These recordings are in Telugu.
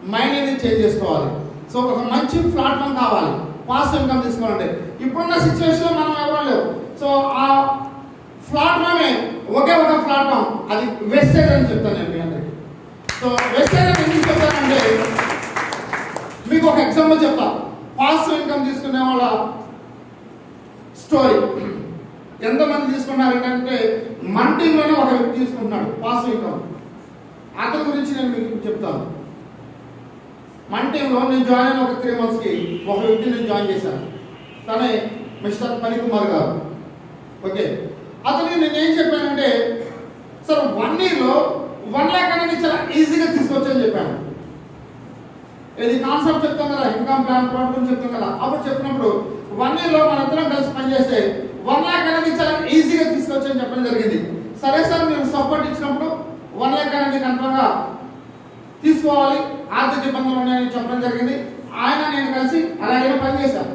మైండ్ అనేది చేంజ్ చేసుకోవాలి సో ఒక మంచి ప్లాట్ఫామ్ కావాలి పాజిటివ్ ఇన్కమ్ తీసుకోవాలంటే ఇప్పుడున్న సిచ్యువేషన్లో మనం ఎవరో లేవు సో ఆ ప్లాట్ఫామే ఒకే ఒక ప్లాట్ఫామ్ అది వెస్టేజ్ అని చెప్తాను నేను మీ అందరికి సో వెస్టేజ్ అని ఎందుకు చెప్తానంటే మీకు ఒక ఎగ్జాంపుల్ చెప్తా పాజిటివ్ ఇన్కమ్ తీసుకునే వాళ్ళ స్టోరీ ఎంతమంది తీసుకున్నారు ఏంటంటే మన టీంలోనే ఒక వ్యక్తి తీసుకుంటున్నాడు పాజిటివ్ ఇన్కమ్ అతని గురించి నేను మీకు చెప్తాను మన టీంలో నేను జాయిన్ అయిన ఒక త్రీ మంత్స్కి ఒక వ్యక్తి నేను జాయిన్ చేశాను తనే మిస్టర్ పనికుమార్ గారు ఓకే అతనికి నేను ఏం చెప్పానంటే సార్ వన్ ఇయర్లో వన్ ల్యాక్ అనేది చాలా ఈజీగా తీసుకొచ్చని చెప్పాను ఇది కాన్సెప్ట్ చెప్తాం కదా ఇన్కమ్ ప్లాన్ ప్రాబ్లం చెప్తాం కదా అప్పుడు చెప్పినప్పుడు వన్ ఇయర్లో మన ఇద్దరం కలిసి పనిచేస్తే వన్ ల్యాక్ అనేది చాలా ఈజీగా తీసుకొచ్చని చెప్పడం జరిగింది సరే సార్ మీరు సపోర్ట్ ఇచ్చినప్పుడు వన్ ల్యాక్ అనేది కన్ఫర్మ్గా తీసుకోవాలి ఆర్థిక ఇబ్బందులు ఉన్నాయని చెప్పడం జరిగింది ఆయన నేను కలిసి అలాగే పనిచేశాను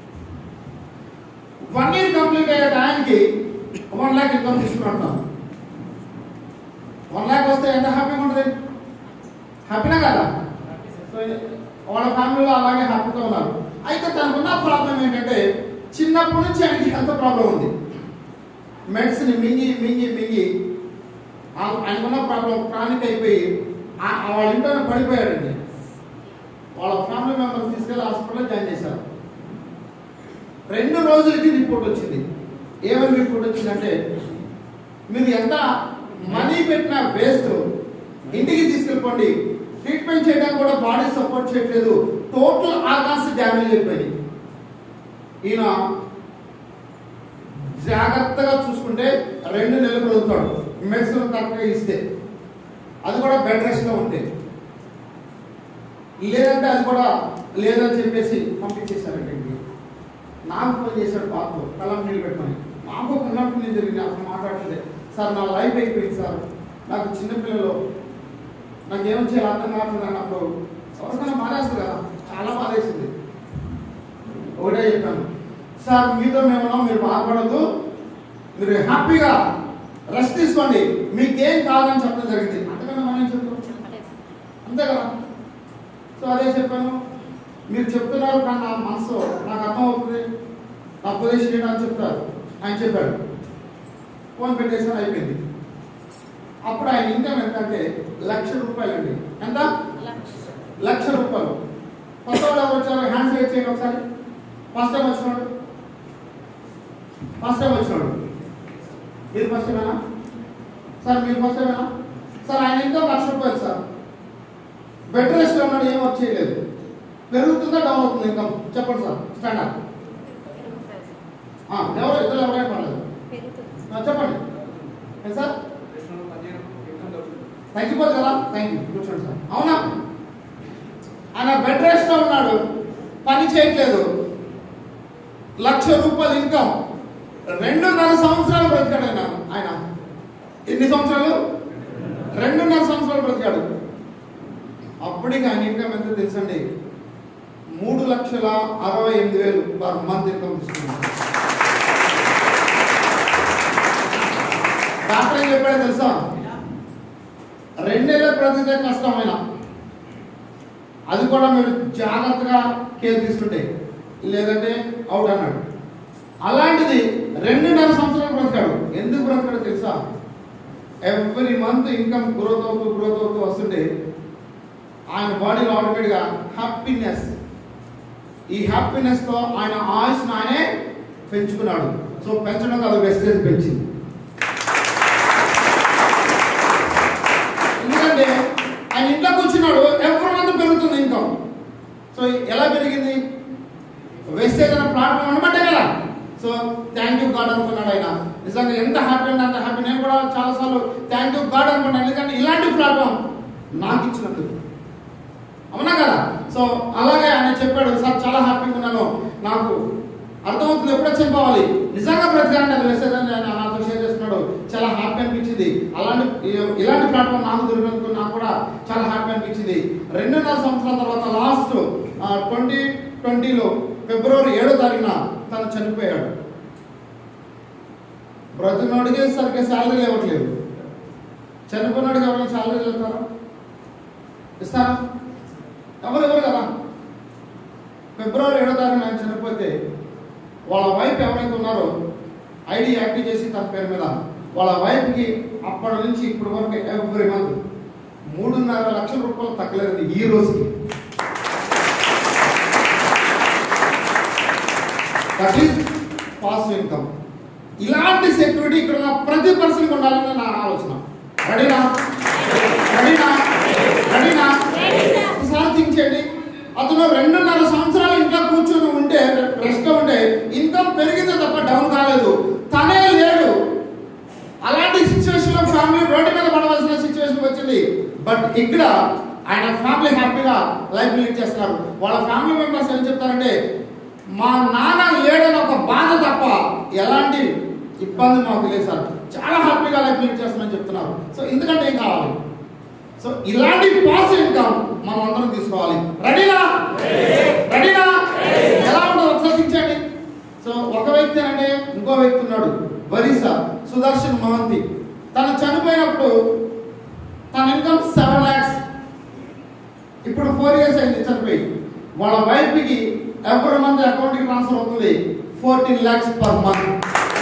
వన్ ఇయర్ కంప్లీట్ అయ్యే టైంకి వన్ ల్యాక్ ఇన్కమ్ తీసుకుంటాం వన్ ల్యాక్ వస్తే ఎంత హ్యాపీగా ఉంటుంది హ్యాపీనా కదా సో వాళ్ళ ఫ్యామిలీలో అలాగే హ్యాపీగా ఉన్నారు అయితే తనకున్న ప్రాబ్లం ఏంటంటే చిన్నప్పటి నుంచి ఆయనకి హెల్త్ ప్రాబ్లం ఉంది మెడిసిన్ మింగి మింగి మింగి ఆ- ఆయనకున్న ప్రాబ్లం క్రానిక్ అయిపోయి ఆ- ఆ వాళ్ళ ఇంట్లోనే పడిపోయాడండి వాళ్ళ ఫ్యామిలీ మెంబర్స్ తీసుకెళ్ళి హాస్పిటల్లో జాయిన్ చేశారు రెండు రోజులకి రిపోర్ట్ వచ్చింది ఏమని రిపోర్ట్ వచ్చిందంటే మీరు ఎంత మనీ పెట్టినా వేస్ట్ ఇంటికి తీసుకెళ్ళిపోండి ట్రీట్మెంట్ చేయడానికి కూడా బాడీ సపోర్ట్ చేయట్లేదు టోటల్ ఆర్గాన్స్ డ్యామేజ్ అయిపోయింది ఈయన జాగ్రత్తగా చూసుకుంటే రెండు నెలలు బ్రతుకుతాడు మెడిసిన్ కరెక్ట్గా ఇస్తే అది కూడా బెడ్ రెస్ట్లో ఉంటే లేదంటే అది కూడా లేదని చెప్పేసి పంపించేశారండి ఇంటికి. నాకు ఫోన్ చేశాడు పాపం కలం నీళ్ళు పెట్టుకొని నాకు ఒక ఉన్నప్పుడు నేను జరిగింది అసలు మాట్లాడలేదు సార్ నా లైఫ్ అయిపోయింది సార్ నాకు చిన్నపిల్లలు నాకు ఏం చేయాలి అర్థం కావట్లేదు అన్నప్పుడు ఎవరికైనా మానేస్తుంది కదా చాలా బాధేసింది ఒకటే చెప్పాను సార్ మీతో మేము మీరు బాధపడద్దు మీరు హ్యాపీగా రెస్ట్ తీసుకోండి మీకేం కాదని చెప్పడం జరిగింది అంతకన్నా మనం ఏం చెప్తాం అంతే కదా సో అదే చెప్పాను మీరు చెప్తున్నారు కానీ నా మనసు నాకు అర్థం అవుతుంది నా పొజిషన్ ఏంటో అని చెప్తారు ఆయన చెప్పాడు ఫోన్ పెట్టేసాను అయిపోయింది అప్పుడు ఆయన ఇన్కమ్ ఎంత అంటే లక్ష రూపాయలు అండి ఎంత లక్ష రూపాయలు కొత్త వాళ్ళు ఎవరు వచ్చారు హ్యాండ్స్ రేట్ చేయండి ఒకసారి ఫస్ట్ టైం వచ్చినాడు ఫస్ట్ టైం వచ్చినాడు మీరు ఫస్ట్ టైమేనా సార్ మీరు ఫస్ట్ టైమేనా సార్ ఆయన ఇన్కమ్ లక్ష రూపాయలు సార్ బెడ్ రెస్ట్ ఉన్నాడు ఏం వర్క్ చేయలేదు పెరుగుతుందా డౌన్ అవుతుంది ఇన్కమ్ చెప్పండి సార్ స్టాండర్డ్ ఎవరు ఇద్దరు ఎవరైనా పర్లేదు ఆ, చెప్పండి ఏం సార్ తగ్గిపోదు కదా థ్యాంక్ యూ కూర్చోండి సార్ అవునా ఆయన బెడ్ రెస్ట్ లో ఉన్నాడు పని చేయట్లేదు లక్ష రూపాయలు ఇన్కమ్ రెండున్నర సంవత్సరాలు బ్రతికాడు ఆయన ఆయన ఎన్ని సంవత్సరాలు రెండున్నర సంవత్సరాలు బ్రతికాడు అప్పటికి ఆయన ఇన్కమ్ ఎంత తెలుసండి మూడు లక్షల అరవై ఎనిమిది వేలు పర్ మంత్ ఇన్కమ్ తీసుకున్నాడు డాక్టర్ ఏం చెప్పాడో తెలుసా రెండేళ్ళ బ్రతికితే కష్టమైన అది కూడా మీరు జాగ్రత్తగా కేర్ తీసుకుంటే లేదంటే అవుట్ అన్నాడు అలాంటిది రెండున్నర సంవత్సరాలు బ్రతికాడు ఎందుకు బ్రతికాడో తెలుసా ఎవ్రీ మంత్ ఇన్కమ్ గ్రోత్ అవుతూ గ్రోత్ అవుతూ వస్తుంటే ఆయన బాడీలో ఆటోమేటిక్గా హ్యాపీనెస్ ఈ హ్యాపీనెస్ తో ఆయన ఆయుష్ ఆయనే పెంచుకున్నాడు సో పెంచడం కాదు వెస్టేజ్ పెంచింది ఎందుకంటే ఆయన ఇంట్లో కూర్చున్నాడు ఎవ్రీ మంత్ పెరుగుతుంది ఇన్కమ్ సో ఎలా పెరిగింది వెస్టేజ్ అనే ప్లాట్ఫామ్ అనబట్టే కదా సో థ్యాంక్ యూ గాడ్ అనుకున్నాడు ఆయన నిజంగా ఎంత హ్యాపీ అంటే అంత హ్యాపీ నేను కూడా చాలాసార్లు థ్యాంక్ యూ గాడ్ అనుకున్నాను ఎందుకంటే ఇలాంటి ప్లాట్ఫామ్ నాకు ఇచ్చినందుకు అవునా కదా సో అలాగే ఆయన చెప్పాడు సార్ చాలా హ్యాపీగా ఉన్నాను నాకు అర్థమవుతుంది ఎప్పుడో చెప్పవాలి నిజంగా బ్రతికారంటే అది మెసేజ్ అని ఆయన నాతో షేర్ చేస్తున్నాడు చాలా హ్యాపీ అనిపించింది అలాంటి ఇలాంటి ప్లాట్ఫామ్ నాకు దొరికినందుకు నాకు కూడా చాలా హ్యాపీ అనిపించింది రెండున్నర సంవత్సరాల తర్వాత లాస్ట్ ట్వంటీ ట్వంటీలో ఫిబ్రవరి ఏడో తారీఖున తను చనిపోయాడు బ్రతికినోడికి సరిగ్గా శాలరీ ఇవ్వట్లేదు చనిపోయినోడికి ఎవరైనా శాలరీ ఇస్తారా ఇస్తారా ఎవరెవరు కదా ఫిబ్రవరి ఏడో తారీఖున ఆయన చనిపోతే వాళ్ళ వైఫ్ ఎవరైతే ఉన్నారో ఐడి యాక్టివ్ చేసి తన పేరు మీద వాళ్ళ వైఫ్కి అప్పటి నుంచి ఇప్పటి వరకు ఎవ్రీ మంత్ మూడున్నర లక్షల రూపాయలు తగ్గలేదు ఈ రోజుకి దట్ ఈస్ పాసివ్ ఇన్కమ్ ఇలాంటి సెక్యూరిటీ ఇక్కడ ఉన్న ప్రతి పర్సన్కి ఉండాలని నా ఆలోచన రెడీనా రెడీనా రెడీనా ఒకసారి థింక్ చేయండి అతను రెండున్నర సంవత్సరాలు ఇంట్లో కూర్చొని ఉంటే రెస్ట్ ఉంటే ఇన్కమ్ పెరిగిందే తప్ప డౌన్ కాలేదు తనే లేడు అలాంటి సిచ్యువేషన్ లో ఫ్యామిలీ రోడ్డు మీద పడవలసిన సిచ్యువేషన్ వచ్చింది బట్ ఇక్కడ ఆయన ఫ్యామిలీ హ్యాపీగా లైఫ్ లీడ్ చేస్తున్నారు వాళ్ళ ఫ్యామిలీ మెంబర్స్ ఏం చెప్తారంటే మా నాన్న లేడని ఒక బాధ తప్ప ఎలాంటి ఇబ్బంది మాకు లేదు సార్ చాలా హ్యాపీగా లైఫ్ లీడ్ చేస్తామని చెప్తున్నారు సో ఎందుకంటే ఏం కావాలి సో ఇలాంటి పాజిటివ్ ఇన్కమ్ మనం అందరం తీసుకోవాలి రెడీనా రెడీనా ఎలా ఉంటుందో ఒకసారి దించండి సో ఒక వ్యక్తి అంటే ఇంకో వ్యక్తి ఉన్నాడు వరిస సుదర్శన్ మహంతి తను చనిపోయినప్పుడు తన ఇన్కమ్ సెవెన్ ల్యాక్స్ ఇప్పుడు ఫోర్ ఇయర్స్ అయింది చనిపోయి వాళ్ళ వైఫ్కి ఎవరి మంత్ అకౌంట్కి ట్రాన్స్ఫర్ అవుతుంది fourteen lakhs per month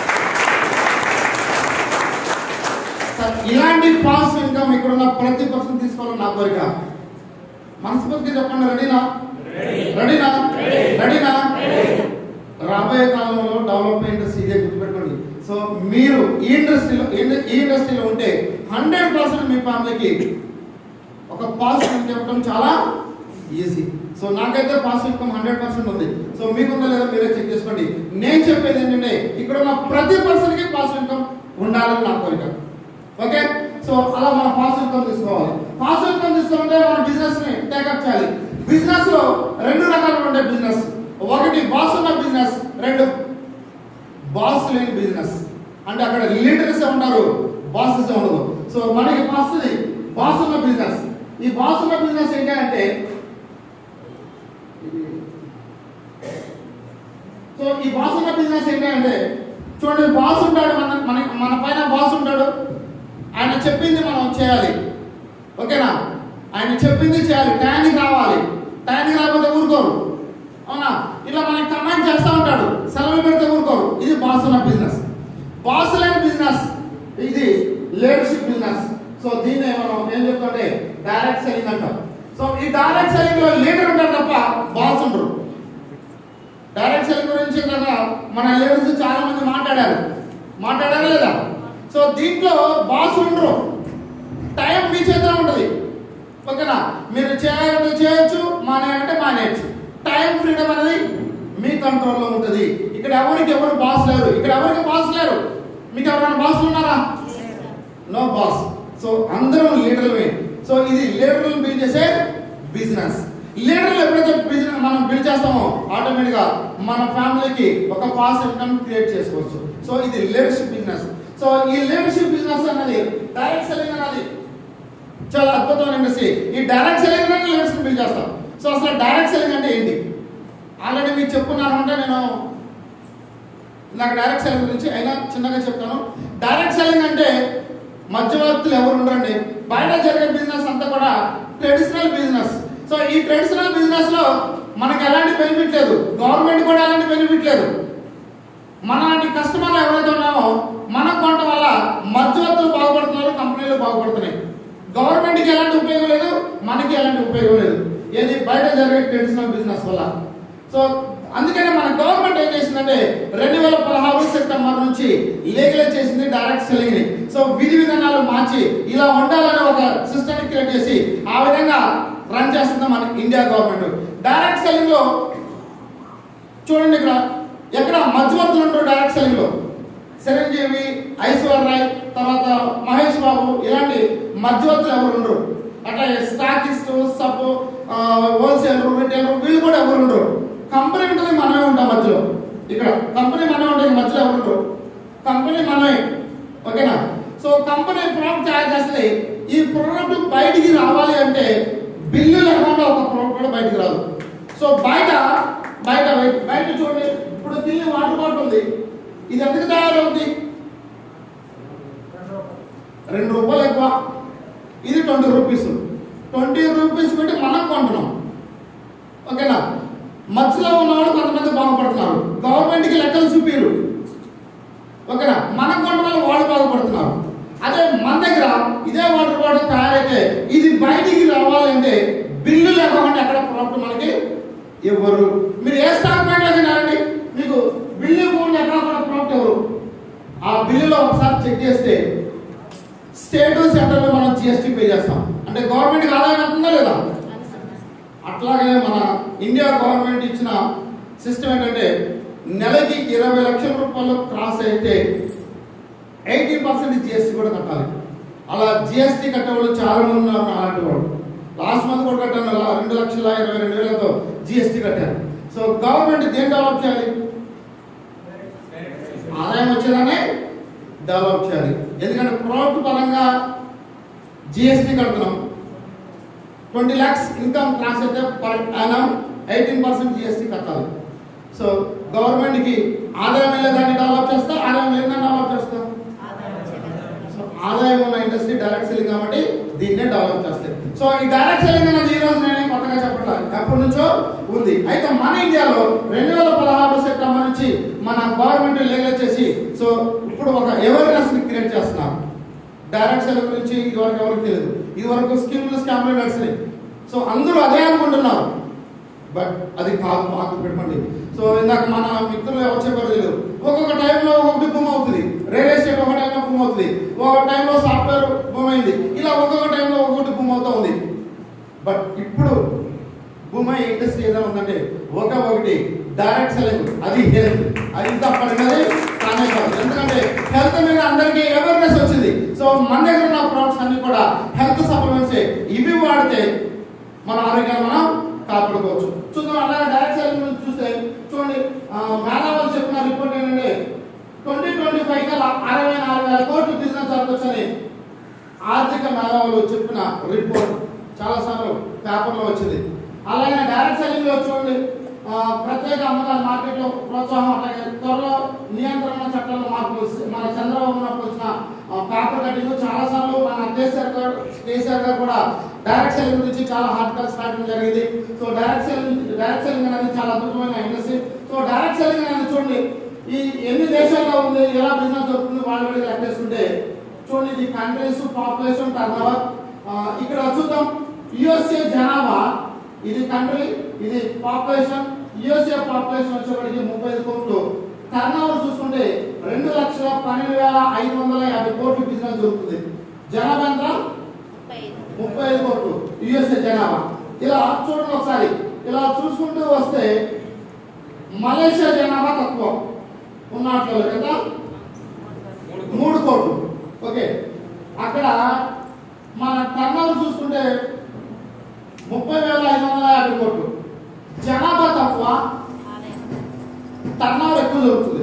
sir, ఇలాంటి పాజిటివ్ ఇన్కమ్ ఇక్కడ ఉన్న ప్రతి పర్సన్ తీసుకోవాలని నా కోరిక మనస్ఫూర్తిగా చెప్పండి రెడీనా రెడీనా రెడీనా రాబోయే కాలంలో డెవలప్ ఇండస్ట్రీ ఇదే గుర్తుపెట్టుకోండి సో మీరు ఈ ఇండస్ట్రీలో ఈ- ఈ ఇండస్ట్రీలో ఉంటే హండ్రెడ్ పర్సెంట్ మీ ఫ్యామిలీకి ఒక పాజిటివ్ ఇన్కమ్ ఇవ్వడం చాలా ఈజీ సో నాకైతే పాజిటివ్ ఇన్కమ్ హండ్రెడ్ పర్సెంట్ ఉంది సో మీకుందో లేదో మీరే చెక్ చేసుకోండి నేను చెప్పేది ఏంటంటే ఇక్కడ ఉన్న ప్రతి పర్సన్ కి పాజిటివ్ ఇన్కమ్ ఉండాలని నా కోరిక ఓకే సో అలా మనం పాజిటివ్ ఇన్కమ్ తీసుకోవాలి పాజిటివ్ ఇన్కమ్ తీసుకోవాలంటే మన బిజినెస్ ని టేకప్ చేయాలి బిజినెస్ లో రెండు రకాలు ఉండే బిజినెస్ ఒకటి బాస్ ఉన్న బిజినెస్ రెండు బాస్ లేని బిజినెస్ అంటే అక్కడ లీడర్స్ ఉంటారు బాసెస్ ఉండదు సో మనకి వస్తుంది బాస్ ఉన్న బిజినెస్ ఈ బాస్ ఉన్న బిజినెస్ ఏంటంటే సో ఈ బాస్ ఉన్న బిజినెస్ ఏంటంటే చూడండి బాస్ ఉంటాడు మన మన మన పైన బాస్ ఉంటాడు ఆయన చెప్పింది మనం చేయాలి ఓకేనా ఆయన చెప్పింది చేయాలి టైంకి రావాలి టైంకి రాకపోతే ఊరుకోరు అవునా ఇలా మనకి కమాండ్ చేస్తూ ఉంటాడు సెలవు పెడితే ఊరుకోరు ఇది బాస్ ఉన్న బిజినెస్ బాస్ లేని బిజినెస్ ఇది లీడర్షిప్ బిజినెస్ సో దీన్ని మనం ఏం చెప్తుంటే డైరెక్ట్ సెల్లింగ్ అంటాం సో ఈ డైరెక్ట్ సెల్లింగ్ లో లీడర్ ఉంటారు తప్ప బాస్ ఉండరు డైరెక్ట్ సెల్ గురించి కదా మన లీడర్స్ చాలా మంది మాట్లాడారు మాట్లాడారా లేదా సో దీంట్లో బాస్ ఉండరు టైం మీ చేతిలో ఉంటుంది ఓకేనా మీరు చేయాలంటే చేయొచ్చు మానేయాలంటే మానేయచ్చు టైం ఫ్రీడమ్ అనేది మీ కంట్రోల్లో ఉంటుంది ఇక్కడ ఎవరికి ఎవరు బాస్ లేరు ఇక్కడ ఎవరికి బాస్ లేరు మీకు ఎవరైనా బాస్ ఉన్నారా నో బాస్ సో అందరం లీడర్లమే సో ఇది లీడర్లను బిల్డ్ చేసే బిజినెస్ లీడర్లు ఎప్పుడైతే బిజినెస్ మనం బిల్డ్ చేస్తామో ఆటోమేటిక్ గా మన ఫ్యామిలీకి ఒక పాస్ ఇన్కమ్ క్రియేట్ చేసుకోవచ్చు సో ఇది లీడర్షిప్ బిజినెస్ సో ఈ లీడర్షిప్ బిజినెస్ అనేది డైరెక్ట్ సెల్లింగ్ అనేది చాలా అద్భుతమైన ఇండస్ట్రీ ఈ డైరెక్ట్ సెల్లింగ్ అనేది లీడర్షిప్ బిల్డ్ చేస్తాం సో అసలు డైరెక్ట్ సెల్లింగ్ అంటే ఏంటి ఆల్రెడీ మీకు చెప్పున్నాను అంటే నేను నాకు డైరెక్ట్ సెల్లింగ్ గురించి అయినా చిన్నగా చెప్తాను డైరెక్ట్ సెల్లింగ్ అంటే మధ్యవర్తులు ఎవరు ఉండరండి బయట జరిగే బిజినెస్ అంతా కూడా ట్రెడిషనల్ బిజినెస్ సో ఈ ట్రెడిషనల్ బిజినెస్ లో మనకి ఎలాంటి బెనిఫిట్ లేదు గవర్నమెంట్ కూడా ఎలాంటి బెనిఫిట్ లేదు మనలాంటి కస్టమర్లు ఎవరైతే ఉన్నామో మన కొంట వల్ల మధ్యవర్తులు బాగుపడుతున్నారు కంపెనీలు బాగుపడుతున్నాయి గవర్నమెంట్కి ఎలాంటి ఉపయోగం లేదు మనకి ఎలాంటి ఉపయోగం లేదు ఏది బయట జరిగే ట్రెడిషనల్ బిజినెస్ వల్ల సో అందుకనే మన గవర్నమెంట్ ఏం చేసిందంటే రెండు వేల పదహారు సెప్టెంబర్ నుంచి లీగలైజ్ చేసింది డైరెక్ట్ సెల్లింగ్ ని సో విధి విధానాలు మార్చి ఇలా ఉండాలని ఒక సిస్టమ్ క్రియేట్ చేసి ఆ విధంగా రన్ చేస్తుంది మన ఇండియా గవర్నమెంట్ డైరెక్ట్ సెల్లింగ్ లో చూడండి ఇక్కడ ఎక్కడ మధ్యవర్తులు ఉంటారు డైరెక్ట్ సెల్లింగ్ లో చిరంజీవి ఐశ్వర్య రాయ్ తర్వాత మహేష్ బాబు ఇలాంటి మధ్యవర్తులు ఎవరు ఉండరు అట్లా స్టాకిస్ట్ సబ్ హోల్సేల్ రిటైల్ వీళ్ళు కూడా ఎవరు ఉండరు కంపెనీ ఉంటుంది మనమే ఉంటాం మధ్యలో ఇక్కడ కంపెనీ మనమే ఉంటుంది మధ్యలో ఎవరు ఉండరు కంపెనీ మనమే ఓకేనా సో కంపెనీ ప్రోడక్ట్ తయారు చేస్తుంది ఈ ప్రోడక్ట్ బయటికి రావాలి అంటే బిల్లు లేకుండా ఒక ప్రోడక్ట్ కూడా బయటికి రాదు సో బయట బయట బయట చూడండి ఇప్పుడు దీన్ని వాటర్ బాటిల్ ఉంది ఇది ఎందుకు తయారవుతుంది రెండు రూపాయలు ఎక్కువ ఇది ట్వంటీ రూపీస్ ట్వంటీ రూపీస్ పెట్టి మనం కొంటున్నాం మధ్యలో ఉన్నవాళ్ళు కొంతమంది బాగుపడుతున్నారు గవర్నమెంట్కి లెక్కలు చూపిరు ఓకేనా మన కొండ వల్ల వాళ్ళు బాగుపడుతున్నారు అదే మన దగ్గర ఇదే వాటర్ బాటిల్ తయారైతే ఇది బయటికి రావాలంటే బిల్లు లేకుండా ఎక్కడ ప్రాఫిట్ మనకి ఇవ్వరు మీరు ఏ స్టాక్ పాయింట్లో తినారండి మీకు బిల్లు ఇవ్వకుండా ఎక్కడ కూడా ప్రాఫిట్ ఎవరు ఆ బిల్లులో ఒకసారి చెక్ చేస్తే స్టేట్ సెంట్రల్ మనం జిఎస్టీ పే చేస్తాం అంటే గవర్నమెంట్కి ఆదాయం అవుతుందా లేదా అట్లాగే మన ఇండియా గవర్నమెంట్ ఇచ్చిన సిస్టమ్ ఏంటంటే నెలకి ఇరవై లక్షల రూపాయలు క్రాస్ అయితే ఎయిటీన్ పర్సెంట్ జిఎస్టీ కూడా కట్టాలి అలా జిఎస్టీ కట్టేవాళ్ళు చాలా మంది ఉన్నారు నా అలాంటి వాళ్ళు లాస్ట్ మంత్ కూడా కట్టాను అలా రెండు లక్షల ఇరవై రెండు వేలతో జిఎస్టీ కట్టాను సో గవర్నమెంట్ దేని డెవలప్ చేయాలి ఆదాయం వచ్చేదాన్ని డెవలప్ చేయాలి ఎందుకంటే ప్రోడక్ట్ పరంగా జిఎస్టీ కడుతున్నాం ట్వంటీ ల్యాక్స్ ఇన్కమ్ క్లాస్ అయితే per annum eighteen percent GST కట్టాలి సో గవర్నమెంట్కి ఆదాయం వెళ్ళేదాన్ని డెవలప్ చేస్తా ఆదాయం లేదని డెవలప్ చేస్తాం సో ఆదాయం ఉన్న ఇండస్ట్రీ డైరెక్ట్ సెల్లింగ్ కాబట్టి దీన్నే డెవలప్ చేస్తాయి సో ఈ డైరెక్ట్ సెల్లింగ్ అనేది ఈ రోజు నేను కొత్తగా చెప్పట్లేదు ఎప్పటి నుంచో ఉంది అయితే మన ఇండియాలో రెండు వేల పదహారు సెప్టెంబర్ నుంచి మన గవర్నమెంట్ లీగల్ చేసి సో ఇప్పుడు ఒక అవేర్నెస్ ని క్రియేట్ చేస్తున్నారు డైరెక్ట్ సెల్ గురించి ఇదివరకు ఎవరికి తెలియదు ఇదివరకు స్కీమ్లు స్కామ్లు నడిచినాయి సో అందరూ అదే అనుకుంటున్నారు బట్ అది కాదు మాకు పెట్టుకోండి సో ఇందాక మన మిత్రులు ఎవరు చెప్పారు తెలియదు ఒక్కొక్క టైంలో ఒకటి భూమి అవుతుంది రియల్ ఎస్టేట్ ఒక టైంలో భూమి అవుతుంది ఒక టైంలో సాఫ్ట్వేర్ భూమి అయింది ఇలా ఒక్కొక్క టైంలో ఒక్కొక్కటి భూమి అవుతా ఉంది బట్ ఇప్పుడు భూమి ఇండస్ట్రీ ఏదైనా ఉందంటే ఒక ఒకటి డైరెక్ట్ సెలెక్ట్ అది హెల్త్ అది తప్పనిది కానే కాదు ఎందుకంటే హెల్త్ మీద అందరికీ అవేర్నెస్ వచ్చింది సో మన దగ్గర ఉన్న ప్రొడక్ట్స్ అన్ని కూడా హెల్త్ సప్లిమెంట్స్ ఇవి వాడితే మన ఆరోగ్యాన్ని మనం కాపాడుకోవచ్చు చూద్దాం అలాగే డైరెక్ట్ సెల్ గురించి చూస్తే చూడండి మేధావులు చెప్పిన రిపోర్ట్ ఏంటంటే ట్వంటీ ట్వంటీ ఫైవ్ కల్లా అరవై నాలుగు వేల కోట్లు బిజినెస్ జరగవచ్చని ఆర్థిక మేధావులు చెప్పిన రిపోర్ట్ చాలా సార్లు పేపర్లో వచ్చింది అలాగే డైరెక్ట్ సెల్లింగ్ లో చూడండి ఆ, ప్రత్యేక అమ్మకాల మార్కెట్ లో ప్రోత్సాహం అట్లాగే త్వరలో నియంత్రణ చట్టంలో మార్పులు మన చంద్రబాబు ఉన్నప్పుడు వచ్చిన ఆ, పేపర్ కటింగ్ చాలా సార్లు మన కేసీఆర్ గారు కేసీఆర్ గారు కూడా డైరెక్ట్ సెల్లింగ్ గురించి చాలా హార్టికల్స్ రాయడం జరిగింది so direct selling direct selling అనేది చాలా అద్భుతమైన ఇండస్ట్రీ సో డైరెక్ట్ సెల్లింగ్ అనేది చూడండి ఈ ఎన్ని దేశాల్లో ఉంది ఎలా బిజినెస్ జరుగుతుంది వాళ్ళ వీళ్ళు లెక్కేస్తుంటే చూడండి ఇది కంట్రీస్ పాపులేషన్ టర్న్ ఓవర్ ఇక్కడ చూద్దాం యుఎస్ఏ జనాభా ఇది కంట్రీ ఇది పాపులేషన్ యుఎస్ఏ పాపులేషన్ వచ్చేప్పటికి ముప్పై ఐదు కోట్లు టర్న్ ఓవర్ చూసుకుంటే రెండు లక్షల పన్నెండు వేల ఐదు వందల యాభై కోట్లు బిజినెస్ జరుగుతుంది జనాభా ఎంత ముప్పై ఐదు కోట్లు యుఎస్ఏ జనాభా ఇలా చూడండి ఒకసారి ఇలా చూసుకుంటూ వస్తే మలేషియా జనాభా తక్కువ ఉన్నట్లు ఎంత మూడు కోట్లు ఓకే అక్కడ మన టర్నోవర్ చూసుకుంటే ముప్పై వేల ఐదు వందల యాభై కోట్లు జనాభా తక్కువ టర్నోవర్ ఎక్కువ జరుగుతుంది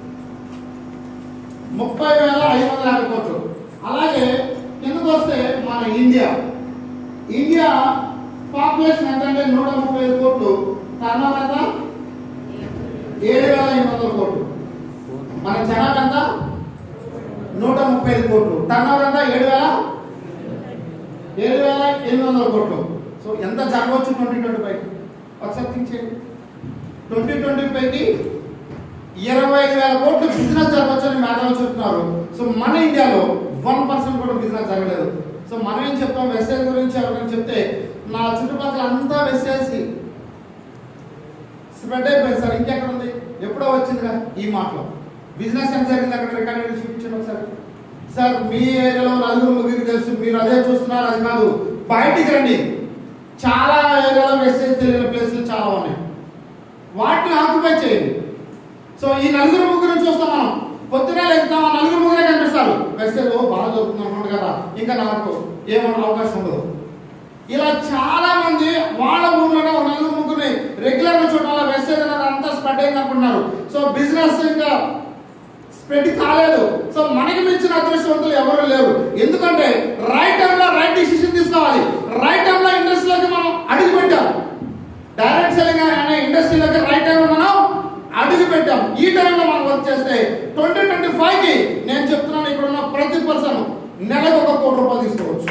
ముప్పై వేల ఐదు వందల యాభై కోట్లు అలాగే కిందకు వస్తే మన ఇండియా ఇండియా పాపులేషన్ ఎంత అంటే నూట ముప్పై ఐదు కోట్లు టర్నోవర్ ఎంత ఏడు వేల ఎనిమిది వందల కోట్లు మన జనాభా ఎంత నూట ముప్పై ఐదు కోట్లు టర్న్ ఓవర్ ఎంత ఏడు వేల ఏడు వేల ఎనిమిది వందల కోట్లు సో ఎంత జరగవచ్చు ట్వంటీ ట్వంటీ ఫైవ్ ఒకసారి థింక్ చేయండి ట్వంటీ ట్వంటీ ఫైవ్కి ఇరవై ఐదు వేల కోట్లు బిజినెస్ జరగవచ్చు అని మేధావులు చెప్తున్నారు సో మన ఇండియాలో వన్ పర్సెంట్ కూడా బిజినెస్ జరగలేదు సో మనం ఏం చెప్తాం వెస్టేజ్ గురించి ఎవరైనా చెప్తే నా చుట్టుపక్కల అంతా వెస్టేజ్ స్ప్రెడ్ అయిపోయింది సార్ ఇంకెక్కడ ఉంది ఎప్పుడో వచ్చిందిగా ఈ మాటలో బిజినెస్ ఎంత జరిగింది అక్కడ రికార్డ్ చూపించండి ఒకసారి సార్ మీ ఏరియాలో నలుగురు ముగ్గురికి తెలుసు మీరు అదే చూస్తున్నారు అది కాదు బయటికి రండి చాలా ఏరియాలో మెసేజ్ తెలియని ప్లేస్లు చాలా ఉన్నాయి వాటిని ఆక్యుపై చేయండి సో ఈ నలుగురు ముగ్గురు చూస్తాం మనం పొద్దునే వెళ్తాం ఆ నలుగురు ముగ్గురే కనిపిస్తారు మెసేజ్ ఓ బాగా దొరుకుతుంది అనుకోండి కదా ఇంకా నాకు ఏమన్నా అవకాశం ఉండదు ఇలా చాలా మంది వాళ్ళ ఊర్లోనే ఒక నలుగురు ముగ్గురిని రెగ్యులర్ గా చూడడం వల్ల మెసేజ్ అనేది అంతా స్ప్రెడ్ అయింది అనుకుంటున్నారు సో బిజినెస్ ఇంకా స్ప్రెడ్ కాలేదు సో మనకి మించిన అదృష్టవంతులు ఎవరు లేరు ఎందుకంటే రైట్ టైంలో రైట్ డిసిషన్ తీసుకోవాలి రైట్ టైంలో ఇండస్ట్రీలోకి మనం అడుగు పెట్టాం డైరెక్ట్ సెల్లింగ్ అనే ఇండస్ట్రీలోకి రైట్ టైంలో మనం అడుగు పెట్టాం ఈ టైంలో మనం వర్క్ చేస్తే ట్వంటీ ట్వంటీ ఫైవ్ కి నేను చెప్తున్నాను ఇక్కడ ఉన్న ప్రతి పర్సన్ నెలకు ఒక కోటి రూపాయలు తీసుకోవచ్చు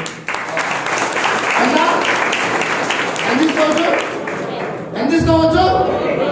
ఎంత ఎంత తీసుకోవచ్చు ఎంత తీసుకోవచ్చు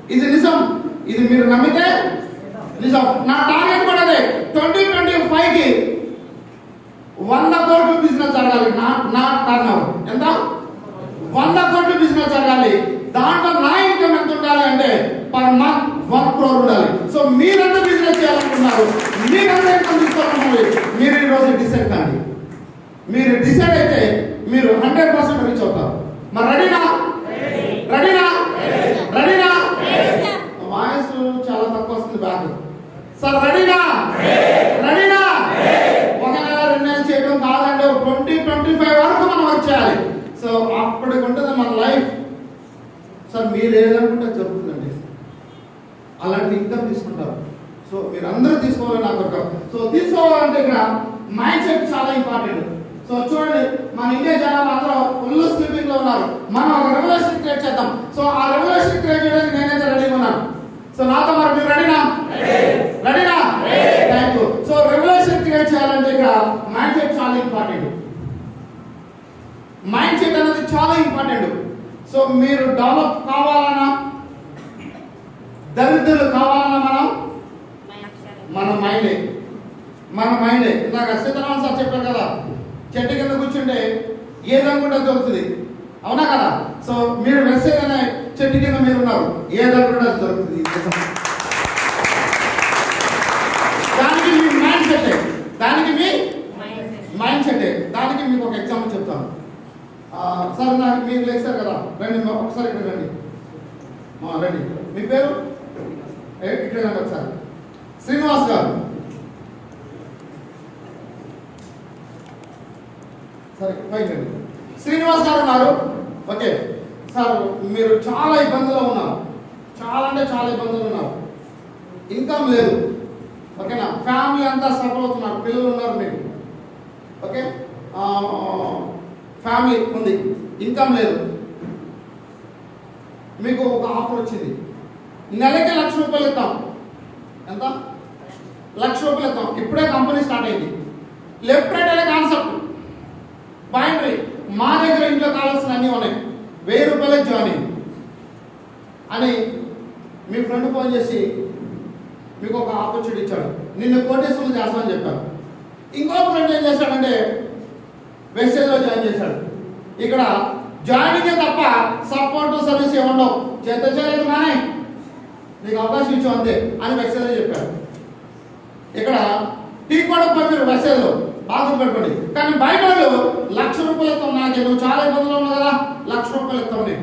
ఇది నిజం ఇది మీరు నమ్మితే నిజం నా టార్గెట్ కూడా అదే ట్వంటీ ట్వంటీ ఫైవ్ కి వంద కోట్లు బిజినెస్ జరగాలి నా నా టర్న్ ఓవర్ ఎంత వంద కోట్లు బిజినెస్ జరగాలి దాంట్లో నా ఇన్కమ్ ఎంత ఉండాలి అంటే పర్ మంత్ వన్ క్రోర్ ఉండాలి సో మీరెంత బిజినెస్ చేయాలనుకున్నారు మీరెంత ఇన్కమ్ తీసుకోవాలనుకున్నారు మీరు ఈ రోజు డిసైడ్ కాండి మీరు డిసైడ్ అయితే మీరు హండ్రెడ్ పర్సెంట్ రీచ్ అవుతారు మరి రెడీనా రెడీనా రెడీనా వాయిస్ చాలా తక్కువ వస్తుంది బ్యాక్ సార్ రెడీనా రెడీనా ఒక నెల రెండు నెలలు చేయడం కాదండి ట్వంటీ ట్వంటీ ఫైవ్ వరకు మనం వర్క్ చేయాలి సో అప్పటికి ఉంటుంది మన లైఫ్ సార్ మీరు ఏదనుకుంటే అది జరుగుతుందండి అలాంటి ఇన్కమ్ తీసుకుంటారు సో మీరు అందరూ తీసుకోవాలి నాకు ఒక సో తీసుకోవాలంటే ఇక్కడ మైండ్ సెట్ చాలా ఇంపార్టెంట్ సో చూడండి మన ఇండియా జనాలు అందరూ ఫుల్ స్లీపింగ్ లో ఉన్నారు మనం ఒక రెవల్యూషన్ క్రియేట్ చేద్దాం సో ఆ రెవల్యూషన్ క్రియేట్ చేయడానికి నేనైతే రెడీగా ఉన్నాను సో నాతో మరి మీరు రెడీనా రెడీనా thank you so revolution create చేయాలంటే ఇక్కడ మైండ్ సెట్ చాలా ఇంపార్టెంట్ మైండ్ సెట్ అనేది చాలా ఇంపార్టెంట్ సో మీరు డెవలప్ కావాలన్నా దరిద్రులు కావాలన్నా మనం మన మైండే మన మైండే ఇందాక సీతారామన్ సార్ చెప్పారు కదా చెట్టు కింద కూర్చుంటే ఏదనుకుంటే అది దొరుకుతుంది అవునా కదా సో మీరు మెసేజ్ అనే చెట్టు కింద మీరు ఉన్నారు ఏదనుకుంటే అది దొరుకుతుంది ఇది నిజం. దానికి మీ మైండ్ సెట్ దానికి మీ మైండ్ సెట్ దానికి మీకు ఒక ఎగ్జాంపుల్ చెప్తాను ఆ, సార్ నాకు మీరు లేచారు కదా రండి మా- ఒకసారి ఇక్కడ రండి ఆ, రండి మీ పేరు ఏ, ఇక్కడ రండి ఒకసారి శ్రీనివాస్ గారు సరే పైకి రండి శ్రీనివాస్ గారు ఉన్నారు ఓకే సార్ మీరు చాలా ఇబ్బందులు ఉన్నారు చాలా అంటే చాలా ఇబ్బందులు ఉన్నారు ఇన్కమ్ లేదు ఓకేనా ఫ్యామిలీ అంతా సఫర్ అవుతున్నారు పిల్లలు ఉన్నారు మీకు ఓకే ఆ, ఫ్యామిలీ ఉంది ఇన్కమ్ లేదు మీకు ఒక ఆఫర్ వచ్చింది నెలకి లక్ష రూపాయలు ఇస్తాం ఎంత లక్ష రూపాయలు ఇస్తాం ఇప్పుడే కంపెనీ స్టార్ట్ అయింది లెఫ్ట్ రైట్ అనే కాన్సెప్ట్ బైండరీ మా దగ్గర ఇంట్లో కావాల్సిన అన్నీ ఉన్నాయి వెయ్యి రూపాయలకి జాయిన్ అని మీ ఫ్రెండ్ ఫోన్ చేసి మీకు ఒక ఆపర్చునిటీ ఇచ్చాడు నిన్ను కోటేశ్వరులు చేస్తామని చెప్పారు ఇంకో ఫ్రెండ్ ఏం చేశాడంటే వెస్టేజ్లో జాయిన్ చేశాడు ఇక్కడ జాయినింగ్ తప్ప సపోర్ట్ సర్వీస్ ఏముండవు చేత చేయలేదు కానీ నీకు అవకాశం ఇచ్చాం అంతే అని వెస్టేజ్లో చెప్పాడు ఇక్కడ టీ కూడా పంపారు వెస్టేజ్లో బాగా పెట్టుకోండి కానీ బయట వాళ్ళు లక్ష రూపాయలు ఇస్తాం నాకు నువ్వు చాలా ఇబ్బందులు ఉన్నావు కదా లక్ష రూపాయలు ఇస్తాం నీకు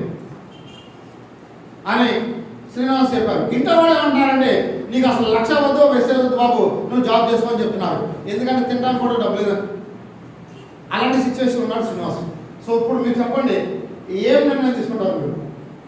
అని శ్రీనివాస్ చెప్పారు ఇంటర్ వాళ్ళు ఏమంటారంటే నీకు అసలు లక్ష వద్దు వెస్టేజ్ వద్దు బాబు నువ్వు జాబ్ చేసుకోని చెప్తున్నారు ఎందుకంటే తినడానికి కూడా డబ్బు లేదు అలాంటి సిచ్యువేషన్ ఉన్నాడు శ్రీనివాస్ సో ఇప్పుడు మీరు చెప్పండి ఏం నిర్ణయం తీసుకుంటారు మీరు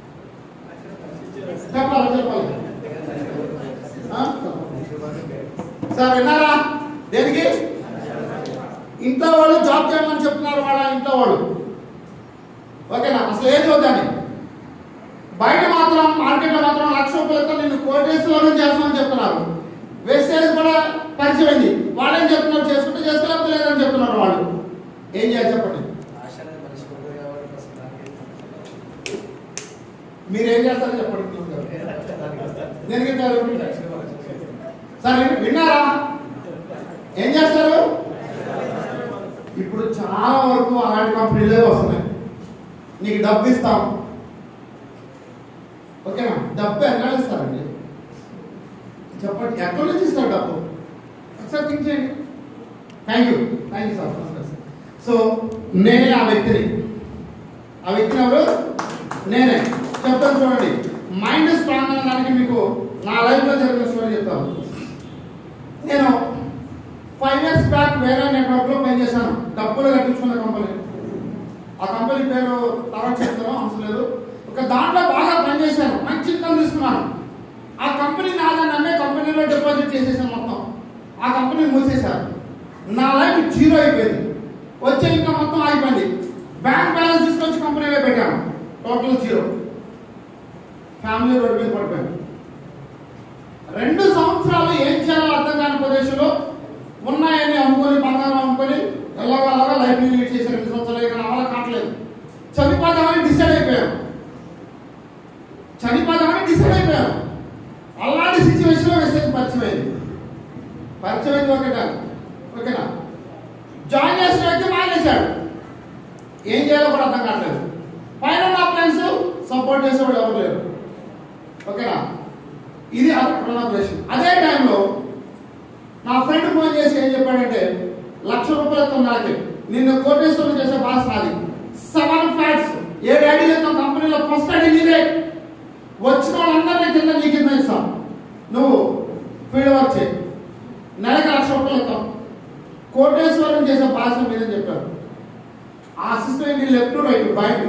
చెప్పాలి చెప్పాలి ఆ? సార్ విన్నారా దేనికి ఇంట్లో వాళ్ళు జాబ్ చేయమని చెప్తున్నారు వాళ్ళ ఇంట్లో వాళ్ళు ఓకేనా అసలు ఏది వద్దని బయట మాత్రం మార్కెట్లో మాత్రం లక్ష రూపాయలతో నేను కోటేశ్వరం చేస్తామని చెప్తున్నారు వెస్టేజ్ కూడా పరిచయం అయింది వాళ్ళు ఏం చెప్తున్నారు చేసుకుంటే చేసుకోలేకపోతే లేదని చెప్తున్నారు వాళ్ళు ఏం చేయాలి చెప్పండి మీరు ఏం చేస్తారో చెప్పండి నేను చెప్పారు సార్ విన్నారా ఏం చేస్తారు ఇప్పుడు చాలా వరకు అలాంటి కంపెనీలే వస్తున్నాయి నీకు డబ్బు ఇస్తాం ఓకేనా డబ్బు ఎక్కడ ఇస్తారండి చెప్పండి ఎక్కడి నుంచి ఇస్తారు డబ్బు ఒకసారి థింక్ చేయండి thank you thank you sir so నేనే ఆ వ్యక్తిని ఆ వ్యక్తిని ఎవరు నేనే చెప్తాను చూడండి మైండ్ స్ట్రాంగ్ అనడానికి మీకు నా లైఫ్లో జరిగిన స్టోరీ చెప్తాను నేను ఫైవ్ ఇయర్స్ బ్యాక్ వేరే నెట్వర్క్లో పనిచేశాను డబ్బులు కట్టించుకున్న కంపెనీ ఆ కంపెనీ పేరు తర్వాత చెప్తాను అవసరం లేదు ఒక దాంట్లో బాగా పనిచేశాను మంచి ఇన్కమ్ తీసుకున్నాను ఆ కంపెనీ నాదని నమ్మే కంపెనీలో డిపాజిట్ చేసేసాను మొత్తం ఆ కంపెనీ మూసేశారు నా లైఫ్ జీరో అయిపోయింది వచ్చే ఇన్కమ్ మొత్తం అయిపోయింది బ్యాంక్ బ్యాలెన్స్ తీసుకొచ్చి కంపెనీలో పెట్టాను టోటల్ జీరో ఫ్యామిలీ రోడ్డు మీద పడిపోయాను రెండు సంవత్సరాలు ఏం చేయాలో అర్థం కాని ప్రదేశంలో ఉన్నాయని అమ్ముకొని బంగారం అమ్ముకొని ఎలాగో అలాగా లైఫ్ లీడ్ చేశారు రెండు సంవత్సరాలు ఇక నా వల్ల కావట్లేదు చనిపోదామని డిసైడ్ అయిపోయాను చనిపోదామని డిసైడ్ అయిపోయాను అలాంటి సిచ్యువేషన్లో మెసేజ్ పరిచయం అయింది పరిచయం అయింది ఓకేనా ఓకేనా జాయిన్ చేసిన వ్యక్తి మానేశాడు ఏం చేయాలో కూడా అర్థం కావట్లేదు పైన నా ఫ్రెండ్స్ సపోర్ట్ చేసేవాడు ఎవరు లేరు ఓకేనా ఇది ప్రొనబ్రేషన్ అదే టైంలో నా ఫ్రెండ్ ఫోన్ చేసి ఏం చెప్పాడంటే లక్ష రూపాయలతో నాకే నిన్ను కోటేశ్వరం చేసే బాస్ నాది సెవెన్ ఫ్లాట్స్ ఏ డాడీ లేదో కంపెనీలో ఫస్ట్ అడి నీదే వచ్చిన వాళ్ళందరినీ కింద నీ కింద ఇస్తాం నువ్వు ఫీల్డ్ వర్క్ చేయి నెలకి లక్ష రూపాయలు ఇస్తాం కోటేశ్వరం చేసే భాష మీద చెప్పారు ఆ సిస్టమ్ లెఫ్ట్ రైట్ బయట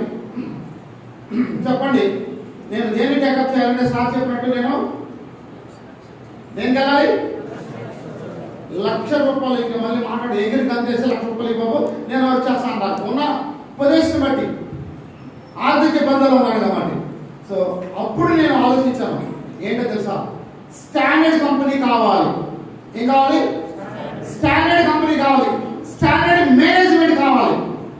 చెప్పండి నేను దేన్ని టేకప్ చేయాలంటే సార్ చెప్పినట్టు నేను దేనికి వెళ్ళాలి లక్ష రూపాయలు ఇంకా మళ్ళీ మాట్లాడి ఎగిరి గంతేసి లక్ష రూపాయలు ఇవ్వవు నేను వచ్చేస్తాను నాకు ఉన్న పొజిషన్ బట్టి ఆర్థిక ఇబ్బందులు ఉన్నాను కాబట్టి సో అప్పుడు నేను ఆలోచించాను ఏంటో తెలుసా స్టాండర్డ్ కంపెనీ కావాలి ఏం కావాలి స్టాండర్డ్ కంపెనీ కావాలి స్టాండర్డ్ మేనేజ్మెంట్ కావాలి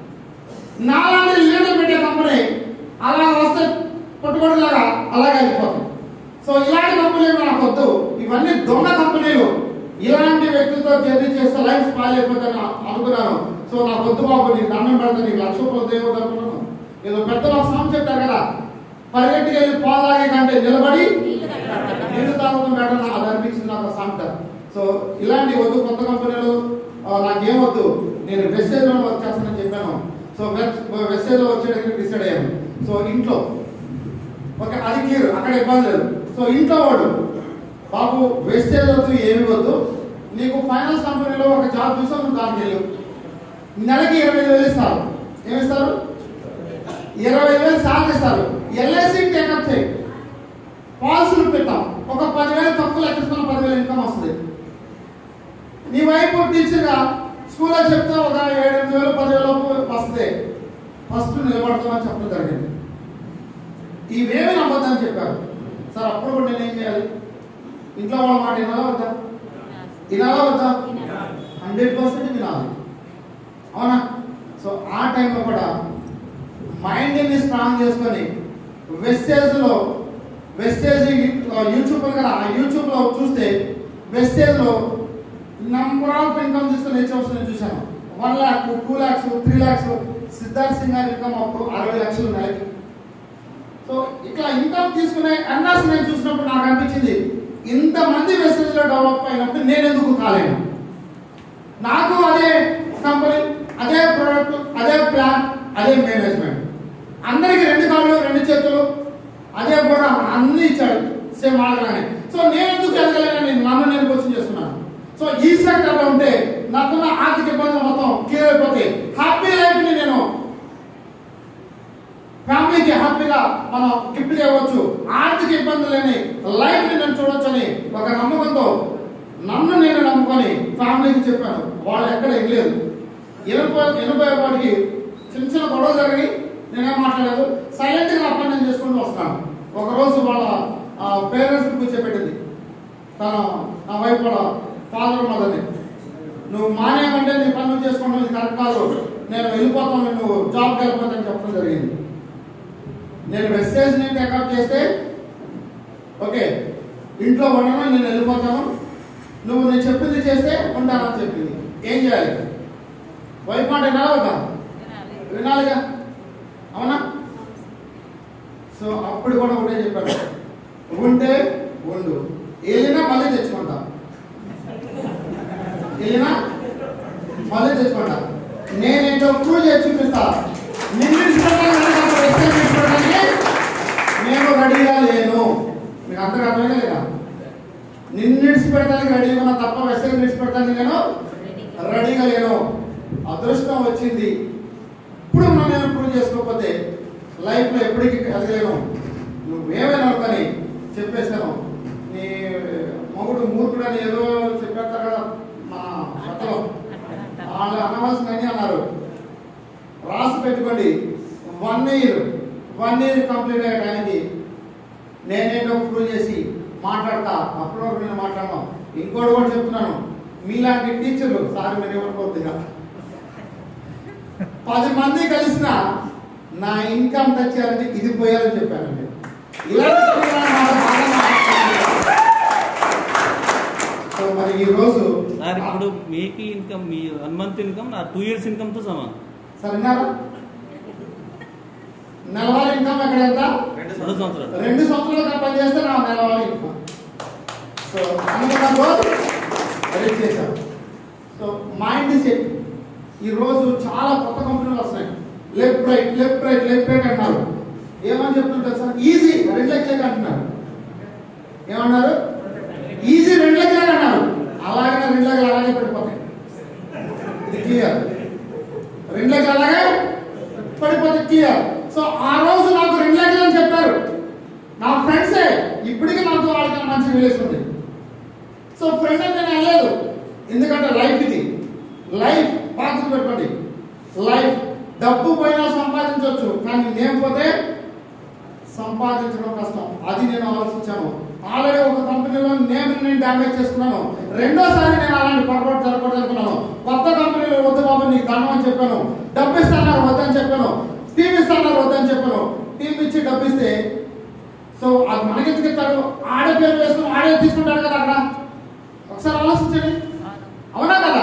నాలాంటి లీడర్ పెట్టే కంపెనీ అలా వస్తే పట్టుబడిలాగా అలాగే అయిపోతుంది సో ఇలాంటి కంపెనీలు నాకు వద్దు ఇవన్నీ దొంగ కంపెనీలు ఇలాంటి వ్యక్తులతో జర్నీ చేస్తే లైఫ్ స్పాయిల్ అయిపోతుందని అనుకున్నాను సో నాకు వద్దు బాబు నీకు దండం పెడతా నీకు లక్ష రూపాయలు దేవుడు అనుకున్నాను ఏదో పెద్దలు ఒక సామెత చెప్పారు కదా పరిగెట్టుకు వెళ్ళి పాలు తాగే కంటే నిలబడి నీళ్ళు తాగడం బెటర్ అది అనిపించింది నాకు సామెత సో ఇలాంటి వద్దు కొత్త కంపెనీలు ఆ, నాకేం వద్దు నేను వెస్టేజ్ లో వర్క్ చేస్తానని చెప్పాను సో వెస్టేజ్ లో వచ్చేటప్పుడు డిసైడ్ అయ్యాను సో ఇంట్లో ఓకే అది క్లియర్ అక్కడ ఇబ్బంది లేదు సో ఇంట్లో వాడు బాబు వెస్టేజ్ వద్దు ఏమి వద్దు నీకు ఫైనాన్స్ కంపెనీలో ఒక జాబ్ చూసావు నువ్వు దానికి వెళ్ళు నెలకి ఇరవై వేలు ఇస్తారు ఏమిస్తారు ఇరవై వేలు సాలరీ ఇస్తారు ఎల్ఐసి టేకప్ చేయి పాలసీలు పెట్టాం ఒక పదివేలు తక్కువ లెక్కిస్తున్న పదివేలు ఇన్కమ్ వస్తుంది నీ వైపు టీచర్గా స్కూల్లో చెప్తే ఒక ఏడు ఎనిమిది వేలు పదివేల లోపు వస్తుంది ఫస్ట్ నిలబడతామని చెప్పడం జరిగింది ఇవేమీ నమ్మద్దని చెప్పారు సార్ అప్పుడు కూడా నేను ఏం చేయాలి ఇంట్లో వాళ్ళ మాట వినాలా వద్దా వినాలా వద్దా హండ్రెడ్ పర్సెంట్ వినాలి అవునా సో ఆ టైంలో కూడా మైండ్ని స్ట్రాంగ్ చేసుకొని వెస్టేజ్లో వెస్టేజ్ యూట్యూబ్ కదా ఆ యూట్యూబ్లో చూస్తే వెస్టేజ్లో నంబర్ ఆఫ్ ఇన్కమ్ తీసుకుని హెచ్ఎఫ్స్ నేను చూశాను one lakh two lakhs three lakhs Siddharth Singh గారి ఇన్కమ్ అప్పుడు అరవై లక్షలు నెలకి సో ఇట్లా ఇన్కమ్ తీసుకునే అన్నాస్ నేను చూసినప్పుడు నాకు అనిపించింది ఇంతమంది వెస్టేజ్లో డెవలప్ అయినప్పుడు నేను ఎందుకు కాలేను నాకు అదే కంపెనీ అదే ప్రోడక్ట్ అదే ప్లాన్ అదే మేనేజ్మెంట్ అందరికి రెండు కాళ్ళు రెండు చేతులు అదే కూడా అన్ని ఇచ్చాడు సేమ్ వాళ్ళగానే సో నేను ఎందుకు ఎదగలేనని నన్ను నేను క్వశ్చన్ చేస్తున్నాను సో ఈ సెక్టర్లో ఉంటే నాకున్న ఆర్థిక ఇబ్బందులు మొత్తం క్లియర్ అయిపోతే హ్యాపీ లైఫ్ని నేను ఫ్యామిలీకి హ్యాపీగా మనం గిఫ్ట్ చేయవచ్చు ఆర్థిక ఇబ్బందులు లేని లైఫ్ ని నేను చూడొచ్చని ఒక నమ్మకంతో నన్ను నేను నమ్ముకొని ఫ్యామిలీకి చెప్పాను వాళ్ళు ఎక్కడ ఎగలేదు ఎనభై ఎనభై వాటికి చిన్న చిన్న గొడవ జరిగి నేనేం మాట్లాడలేదు సైలెంట్ గా అప్పని నేను చేసుకుంటూ వస్తాను ఒక రోజు వాళ్ళ పేరెంట్స్ కూర్చోబెట్టింది తన నా వైఫ్ వాళ్ళ ఫాదర్ మదర్ని నువ్వు మానేయమంటే నీ పని నువ్వు చేసుకోవడం ఇది కరెక్ట్ కాదు నేను వెళ్ళిపోతాను నువ్వు జాబ్కి వెళ్ళిపోతాను చెప్పడం జరిగింది నేను మెసేజ్ ని టేకప్ చేస్తే ఓకే ఇంట్లో ఉండను నేను వెళ్ళిపోతాను నువ్వు నేను చెప్పింది చేస్తే ఉంటానని చెప్పింది ఏం చేయాలి వైఫ్ మాట వినాలా వద్దా వినాలిగా అవునా సో అప్పుడు కూడా ఒకటే చెప్పాను ఉంటే ఉండు వెళ్ళినా మళ్ళీ తెచ్చుకుంటా వెళ్ళినా మళ్ళీ తెచ్చుకుంటా నేనేంటో ప్రూవ్ చేసి చూపిస్తా నిన్ను విడిచిపెట్టడానికి నేను రెడీగా లేను మీకు అంతగా అర్థమైనా లేదా నిన్ను విడిచిపెట్టడానికి రెడీగా ఉన్నా తప్ప వెస్టర్న్ విడిచిపెట్టడానికి నేను రెడీగా లేను అదృష్టం వచ్చింది ఇప్పుడు మనం నేను ప్రూవ్ చేసుకోకపోతే లైఫ్లో ఎప్పటికీ ఎదగలేను నువ్వేమైనా కానీ చెప్పేశాను నీ మొగుడు మూర్ఖుడు అని ఏదో చెప్పేస్తారు కదా మా భర్తలో వాళ్ళు అనవలసినని అన్నారు రాసి పెట్టుకోండి one year one year complete అయ్యే టైంకి నేనేంటో ప్రూవ్ చేసి మాట్లాడతా అప్పుడు వరకు నేను మాట్లాడను ఇంకోటి కూడా చెప్తున్నాను మీలాంటి టీచర్లు సార్ మీరు ఏమనుకోవద్దుగా పది మంది కలిసిన నా ఇన్కమ్ టచ్ చేయాలంటే ఇది పోయాలని చెప్పానండి ఇలాంటి శరీరాన్ని మాత్రం బాగా మార్చుకోండి. సో మరి ఈ రోజు సార్ ఇప్పుడు మీకు ఇన్కమ్ మీ వన్ మంత్ ఇన్కమ్ నా టూ ఇయర్స్ ఇన్కమ్తో సమానం సార్ విన్నారా నెలవారీ ఇన్కమ్ ఎక్కడ ఎంత రెండు సంవత్సరాలు రెండు సంవత్సరాలుగా పనిచేస్తే నా నెలవారీ ఇన్కమ్ సో అందుకని రోజు రీచ్ చేశాం సో మైండ్ సెట్ ఈ రోజు చాలా కొత్త కంపెనీలు వస్తున్నాయి left right left right left right అంటున్నారు ఏమని చెప్తుంటారు సార్ ఈజీ రెండు లక్షలకి అంటున్నారు ఏమన్నారు ఈజీ రెండు లక్షలకి అన్నారు అలాగే రెండు లక్షలు అలాగే పడిపోతాయి ఇది క్లియర్ రెండు లక్షలు అలాగే పడిపోతే క్లియర్ సో ఆ రోజు నాకు రెండు లక్షలు అని చెప్పారు నా ఫ్రెండ్సే ఇప్పటికీ నాకు వాళ్ళకి మంచి రిలేషన్ ఉంది సో ఫ్రెండ్ అంటే నేను వెళ్ళలేదు ఎందుకంటే లైఫ్ ఇది లైఫ్ బాధ్యత పెట్టుకోండి లైఫ్ డబ్బు పోయినా సంపాదించవచ్చు కానీ నేను పోతే సంపాదించడం కష్టం అది నేను ఆలోచించాను ఆల్రెడీ ఒక కంపెనీలో నేను నేను డ్యామేజ్ చేసుకున్నాను రెండోసారి నేను అలాంటి పొరపాటు జరగకూడదు అనుకున్నాను కొత్త కంపెనీలో వద్దు బాబు నీకు దండం అని చెప్పాను డబ్బు ఇస్తాన్నారు వద్దని చెప్పాను టీం ఇస్తాన్నారు వద్దని చెప్పాను టీం ఇచ్చి డబ్బు ఇస్తే సో అది మనకెందుకు ఇస్తాడు ఆడే పేరు వేసుకుని ఆడే తీసుకుంటాడు కదా అక్కడ ఒకసారి ఆలోచించండి అవునా కదా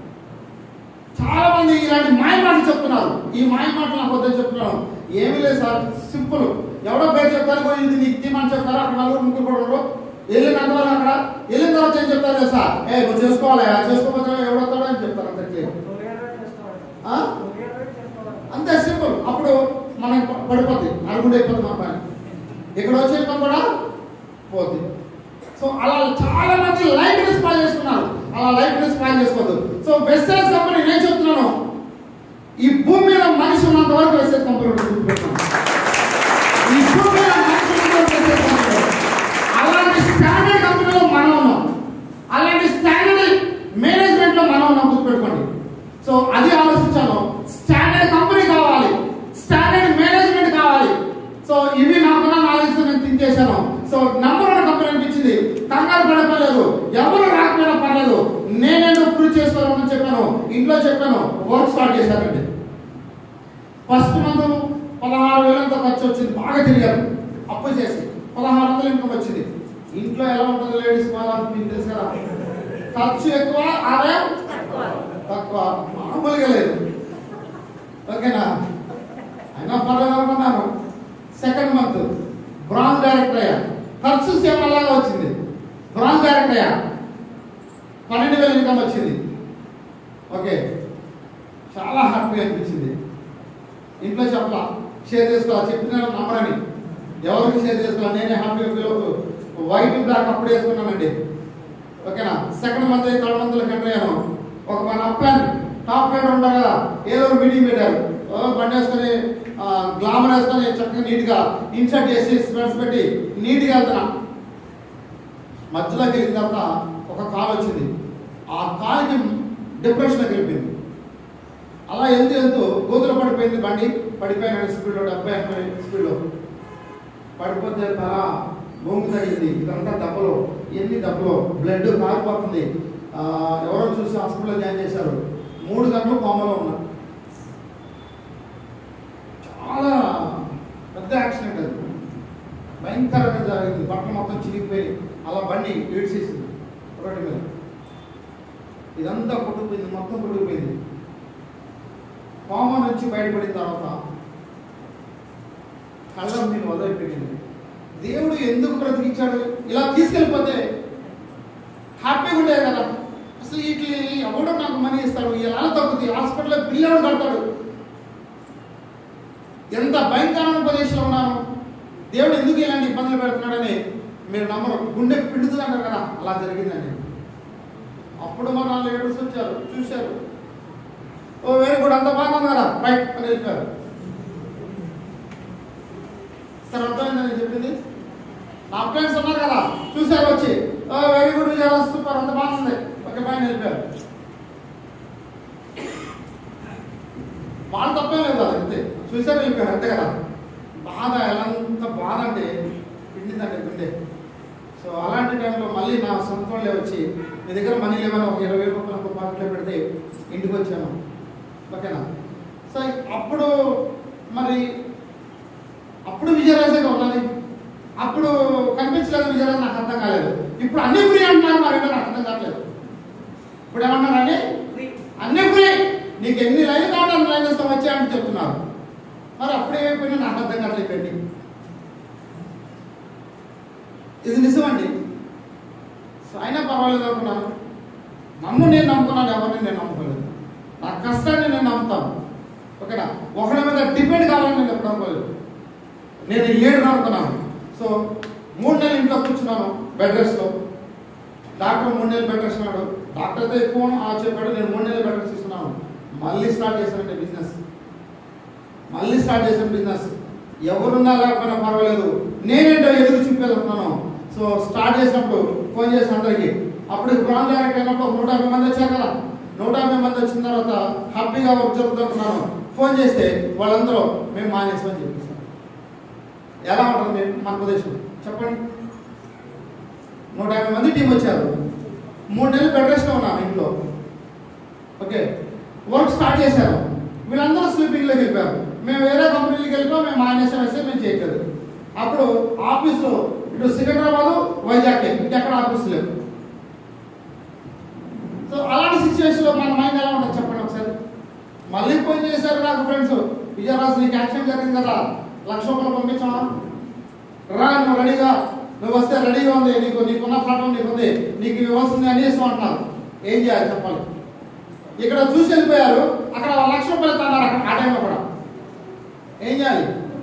చాలా మంది ఇలాంటి మాయ మాటలు చెప్తున్నారు ఈ మాయ మాటలు నాకు వద్దని చెప్తున్నాను ఏమీ లేదు సార్ సింపుల్ ఎవడో పేరు చెప్తారు "ఓ, ఇది నీకు తీమని చెప్తారు అక్కడ నలుగురు ముగ్గురు కూడా ఉండరు. వెళ్ళినంత వరకు అక్కడ వెళ్ళిన తర్వాత ఏం చెప్తారు తెలుసా ఏ నువ్వు చేసుకోవాలి ఆ చేసుకోకపోతే ఎవడొస్తాడో అని చెప్తారు అంత క్లియర్ ఆ? అంతే సింపుల్ అప్పుడు మనం ప- పడిపోద్ది నలుగురు అయిపోతుంది మన పని ఇక్కడ వచ్చే ఇన్కమ్ కూడా పోద్ది సో అలా చాలా మంది లైఫ్ ని స్పాయిల్ చేసుకున్నారు అలా లైఫ్ ని స్పాయిల్ చేసుకోవద్దు సో వెస్టర్స్ కంపెనీ నేను చెప్తున్నాను ఈ భూమి మీద మనిషి ఉన్నంత వరకు వెస్టర్స్ కంపెనీ ఉంటుంది గుర్తుపెట్టుకోండి. ఈ భూమి మీద మనిషి ఉన్నంత వరకు వెస్టర్స్ కంపెనీ ఉంటుంది. అలాంటి స్టాండర్డ్ కంపెనీలో మనం ఉన్నాం అలాంటి స్టాండర్డ్ మేనేజ్మెంట్ లో మనం ఉన్నాం గుర్తుపెట్టుకోండి సో అది ఆలోచించాను స్టాండర్డ్ కంపెనీ కావాలి స్టాండర్డ్ మేనేజ్మెంట్ కావాలి సో ఇవి నాకున్న నాలెడ్జ్ నేను థింక్ చేశాను సో నంబర్ వన్ కంపెనీ అనిపించింది కంగారు పడపలేదు ఎవరు రాకపోయినా పర్లేదు నేనేదో ప్రూవ్ చేసుకోవాలని చెప్పాను ఇంట్లో చెప్పాను వర్క్ స్టార్ట్ చేశానండి ఫస్ట్ మంత్ పదహారు వేలంతో ఖర్చు వచ్చింది బాగా తిరిగారు అప్పు చేసి పదహారు వందలు ఇన్కమ్ వచ్చింది ఇంట్లో ఎలా ఉంటుంది లేడీస్ వాళ్ళ మీకు తెలుసు కదా ఖర్చు ఎక్కువ ఆదాయం తక్కువ మామూలుగా లేదు ఓకేనా అయినా పర్లేదు అనుకున్నాను సెకండ్ మంత్ బ్రాంజ్ డైరెక్టర్ అయ్యా ఖర్చు సేమ్ అలాగా వచ్చింది బ్రాంజ్ డైరెక్టర్ అయ్యా పన్నెండు వేల ఇన్కమ్ వచ్చింది ఓకే చాలా హ్యాపీ అనిపించింది ఇంట్లో చెప్పలా షేర్ చేసుకోవాలి చెప్పిన నమ్మరని ఎవరికి షేర్ చేసుకోవాలి నేనే హ్యాపీగా ఫీల్ అవుతూ వైట్ బ్లాక్ అప్పుడు వేసుకున్నానండి ఓకేనా సెకండ్ మంత్ థర్డ్ మంత్ లో ఎంటర్ అయ్యాను ఒక మన అప్లాన్ టాప్ ప్లేయర్ ఉంటారు కదా ఏదో ఒక మీటింగ్ పెట్టారు ఓ బండి వేసుకొని గ్లామర్ వేసుకొని చక్కగా నీట్ గా ఇన్సర్ట్ చేసి స్పెట్స్ పెట్టి నీట్ గా వెళ్తున్నా మధ్యలోకి వెళ్ళిన తర్వాత ఒక కాల్ వచ్చింది ఆ కాల్కి డిప్రెషన్కి వెళ్ళిపోయింది అలా వెళ్తూ వెళ్తూ గోతులు పడిపోయింది బండి పడిపోయిన స్పీడ్లో డెబ్బై ఎనభై స్పీడ్లో పడిపోతే తల భూమి తగిలింది ఇదంతా దెబ్బలు ఎన్ని దెబ్బలు బ్లడ్ కారిపోతుంది ఆ, ఎవరో చూసి హాస్పిటల్లో జాయిన్ చేశారు మూడు గంటలు కోమలో ఉన్నా చాలా పెద్ద యాక్సిడెంట్ అది భయంకరంగా జరిగింది బట్టలు మొత్తం చిరిగిపోయి అలా బండి ఏడ్చేసింది రోడ్డు మీద ఇదంతా కొట్టుకుపోయింది మొత్తం కొట్టుకుపోయింది కోమ నుంచి బయటపడిన తర్వాత కళ్ళం మీరు వదిలిపెట్టింది దేవుడు ఎందుకు బ్రతికించాడు ఇలా తీసుకెళ్ళిపోతే హ్యాపీగా ఉండేది కదా అసలు ఇట్లా ఎవడో నాకు మనీ ఇస్తాడు ఎలా తగ్గుతుంది హాస్పిటల్లో బిల్ ఎవడు కడతాడు ఎంత భయంకరమైన ప్రదేశంలో ఉన్నాను దేవుడు ఎందుకు ఇలాంటి ఇబ్బందులు పెడుతున్నాడని మీరు నమ్మరు గుండె పిండుతుంది అంటారు కదా అలా జరిగిందండి అప్పుడు మా నాన్న ఏడుస్తూ వచ్చారు చూశారు ఓ వెరీ గుడ్ అంత బాగుంది కదా రైట్ అని చెప్పారు సార్ అర్థమైందని నేను చెప్పింది నా ఫ్రెండ్స్ ఉన్నారు కదా చూశారు వచ్చి ఓ వెరీ గుడ్ విజయాల సూపర్ అంత బాగుంది ఓకే పైన వెళ్ళిపోయారు వాళ్ళు తప్పే లేదు అది అంతే చూశారు వెళ్ళిపోయారు అంతే కదా బాధ ఎలాంత బాధ అంటే పిండిందంటే గుండె సో అలాంటి టైంలో మళ్ళీ నా సొంత వాళ్ళే వచ్చి మీ దగ్గర మనీ లేవని ఒక ఇరవై వేల రూపాయలు ఒక పాకెట్లో పెడితే ఇంటికి వచ్చాను ఓకేనా సో అప్పుడు మరి అప్పుడు విజయరాజేగా ఉన్నది అప్పుడు కనిపించలేదు విజయరాజు నాకు అర్థం కాలేదు ఇప్పుడు అన్ని ఫ్రీ అంటున్నారు మరి ఏంటో నాకు అర్థం కావట్లేదు ఇప్పుడు ఏమన్నారండి అన్ని ఫ్రీ నీకు ఎన్ని లైన్ కావాలి అన్ని లైన్ ఇస్తాం వచ్చాయని చెప్తున్నారు మరి అప్పుడే ఏమైపోయినా నాకు అర్థం కావట్లేదండి ఇది నిజమండి సో అయినా పర్వాలేదు అనుకున్నాను నన్ను నేను నమ్ముకున్నాను ఎవరిని నేను నమ్ముకోలేదు నా కష్టాన్ని నేను నమ్ముతాను ఓకేనా ఒకరి మీద డిపెండ్ కావాలని నేను ఎప్పుడు అనుకోలేదు నేను ఏడు అనుకున్నాను సో మూడు నెలలు ఇంట్లో కూర్చున్నాను బెడ్ రెస్ట్లో డాక్టర్ మూడు నెలలు బెడ్ రెస్ట్ అన్నాడు డాక్టర్ అయితే ఎక్కువ ఆ చెప్పాడు నేను మూడు నెలలు బెడ్ రెస్ట్ ఇస్తున్నాను మళ్ళీ స్టార్ట్ చేశానంటే బిజినెస్ మళ్ళీ స్టార్ట్ చేశాను బిజినెస్ ఎవరున్నా లేకపోయినా పర్వాలేదు నేనేంటో ఎదురు చూపేదనుకున్నాను సో స్టార్ట్ చేసినప్పుడు ఫోన్ చేసిన అందరికి అప్పుడు బ్రాండ్ డైరెక్ట్ అయినప్పుడు ఒక నూట యాభై మంది వచ్చారు కదా నూట యాభై మంది వచ్చిన తర్వాత హ్యాపీగా వర్క్ జరుగుతున్నాను ఫోన్ చేస్తే వాళ్ళందరూ మేము మానేసామని చెప్పేసాం ఎలా ఉంటుంది మేము మన ప్రదేశం చెప్పండి నూట యాభై మంది టీం వచ్చారు మూడు నెలలు బెడ్ రెస్ట్లో ఉన్నాను ఇంట్లో ఓకే వర్క్ స్టార్ట్ చేశారు వీళ్ళందరూ స్లీపింగ్లోకి వెళ్ళిపోయారు మేము వేరే కంపెనీకి వెళ్ళిపోయాం మేము మానేసాం వేస్తే మేము చేయట్లేదు అప్పుడు ఆఫీసు ఇటు సికింద్రాబాద్ వైజాగ్ ఇంకెక్కడ ఆఫీస్ లేదు సో అలాంటి సిచ్యువేషన్లో మన మైండ్ ఎలా ఉంటుంది చెప్పండి ఒకసారి మళ్ళీ ఫోన్ చేశారు నాకు ఫ్రెండ్స్ విజయరాజు నీకు యాక్షన్ జరిగింది కదా లక్ష రూపాయలు పంపించామా రా నువ్వు రెడీగా నువ్వు వస్తే రెడీగా ఉంది నీకు నీకున్న ప్లాట్ఫామ్ నీకు ఉంది నీకు ఇవ్వాల్సింది అని ఇస్తాం అంటున్నారు ఏం చేయాలి చెప్పాలి ఇక్కడ చూసి వెళ్ళిపోయారు అక్కడ ఒక లక్ష రూపాయలు ఇస్తున్నారు అక్కడ ఆ టైంలో కూడా ఏం చేయాలి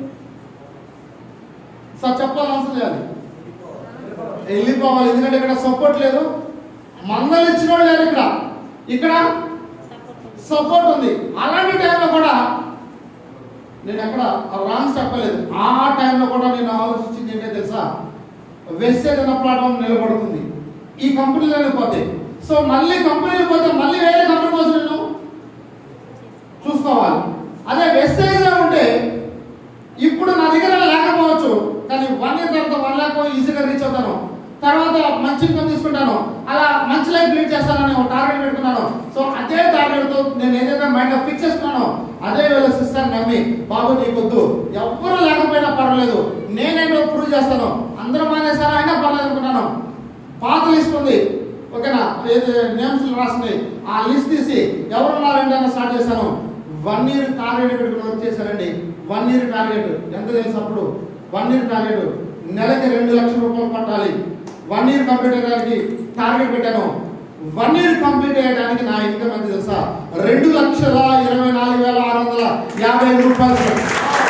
సార్ చెప్పాలి ఆన్సర్ చేయాలి వెళ్ళిపోవాలి ఎందుకంటే ఇక్కడ సపోర్ట్ లేదు మందలు ఇచ్చిన వాళ్ళు లేరు ఇక్కడ ఇక్కడ సపోర్ట్ ఉంది అలాంటి టైంలో కూడా నేను ఎక్కడ రాంగ్ చెప్పలేదు ఆ టైంలో కూడా నేను ఆలోచించింది ఏంటో తెలుసా వెస్టేజ్ అన్న ప్లాట్ఫామ్ నిలబడుతుంది ఈ కంపెనీలో వెళ్ళిపోతే సో మళ్ళీ కంపెనీలు పోతే మళ్ళీ వేరే కంపెనీ కోసం నేను చూసుకోవాలి అదే వెస్టేజ్ లో ఉంటే ఇప్పుడు నా దగ్గర లేకపోవచ్చు కానీ వన్ ఇయర్ తర్వాత వన్ ల్యాక్ ఈజీగా రీచ్ అవుతాను తర్వాత మంచి ఇన్కమ్ తీసుకుంటాను అలా మంచి లైఫ్ లీడ్ చేస్తానని ఒక టార్గెట్ పెట్టుకున్నాను సో అదే టార్గెట్ తో నేను ఏదైతే మైండ్ లో ఫిక్స్ చేసుకున్నానో అదే వేళ సిస్టర్ నమ్మి బాబు నీకొద్దు ఎవ్వరూ లేకపోయినా పర్వాలేదు నేనేంటో ప్రూవ్ చేస్తాను అందరూ మానేసారా అయినా పర్లేదు అనుకున్నాను పాత లిస్ట్ ఉంది ఓకేనా ఏది నేమ్స్ రాసింది ఆ లిస్ట్ తీసి ఎవరున్నారంటే అని స్టార్ట్ చేశాను వన్ ఇయర్ టార్గెట్ పెట్టుకుని వర్క్ చేశారండి వన్ ఇయర్ టార్గెట్ ఎంత తెలుసు అప్పుడు వన్ ఇయర్ టార్గెట్ నెలకి రెండు లక్షల రూపాయలు పట్టాలి వన్ ఇయర్ కంప్లీట్ అయ్యడానికి టార్గెట్ పెట్టాను వన్ ఇయర్ కంప్లీట్ అయ్యడానికి నా ఇన్కమ్ ఎంత తెలుసా రెండు లక్షల ఇరవై నాలుగు వేల ఆరు వందల యాభై ఐదు రూపాయలు సార్.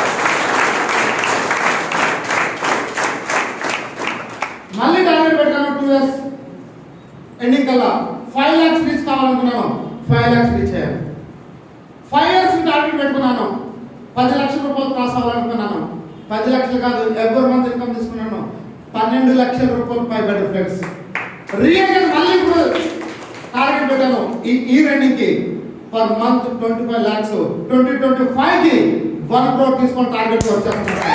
మళ్ళీ టార్గెట్ పెట్టాను టూ ఇయర్స్ ఎండింగ్ కల్లా ఫైవ్ ల్యాక్స్ రీచ్ కావాలనుకున్నాను ఫైవ్ ల్యాక్స్ రీచ్ అయ్యాను ఫైవ్ ఇయర్స్ టార్గెట్ పెట్టుకున్నాను పది లక్షల రూపాయలు క్రాస్ అవ్వాలనుకున్నాను పది లక్షలు కాదు ఎవరి మంత్ ఇన్కమ్ తీసుకున్నాను పన్నెండు లక్షల రూపాయలు పై బెడ్ ఫ్రెండ్స్ రియల్ గా మళ్ళీ ఇప్పుడు టార్గెట్ పెట్టాను ఈ ఈ రెండింగ్ కి per month twenty five lakhs twenty twenty five కి వన్ క్రోర్ తీసుకొని టార్గెట్ వచ్చేస్తున్నాను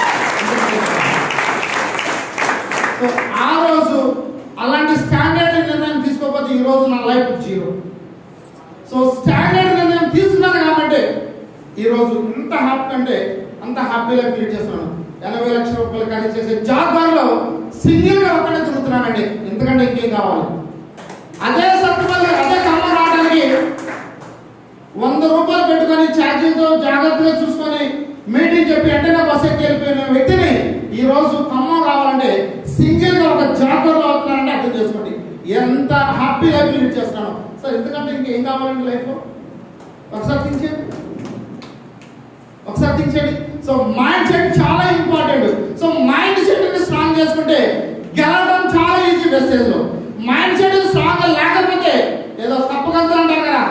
సో ఆ రోజు అలాంటి స్టాండర్డ్ నిర్ణయం తీసుకోకపోతే ఈ రోజు నా లైఫ్ జీరో సో స్టాండర్డ్ నిర్ణయం తీసుకున్నాను కాబట్టి ఈ రోజు ఇంత హ్యాపీ అంటే అంత హ్యాపీ లైఫ్ లీడ్ చేస్తున్నాను ఎనభై లక్షల రూపాయలు ఖరీదు చేసే జాబ్లో సింగిల్ గా ఒక్కడే తిరుగుతున్నానండి ఎందుకంటే ఇంకేం కావాలి అదే సత్తుపల్లి అదే ఖమ్మం రావడానికి వంద రూపాయలు పెట్టుకొని ఛార్జీతో జాగ్రత్తగా చూసుకొని మీటింగ్ చెప్పి వెంటనే బస్ ఎక్కి వెళ్ళిపోయిన వ్యక్తిని ఈ రోజు ఖమ్మం రావాలంటే సింగిల్ గా ఒక జాబర్లో అవుతున్నానంటే అర్థం చేసుకోండి ఎంత హ్యాపీ లైఫ్ లీడ్ చేస్తున్నాను సార్ ఎందుకంటే ఇంకేం కావాలండి లైఫ్ ఒకసారి థింక్ చేయండి ఒకసారి థింక్ చేయండి సో మైండ్ సెట్ చాలా ఇంపార్టెంట్ సో మైండ్ సెట్ ని స్ట్రాంగ్ చేసుకుంటే గెలవడం చాలా ఈజీ మెసేజ్ లో మైండ్ సెట్ స్ట్రాంగ్ లేకపోతే ఏదో తప్పకంతా అంటారు కదా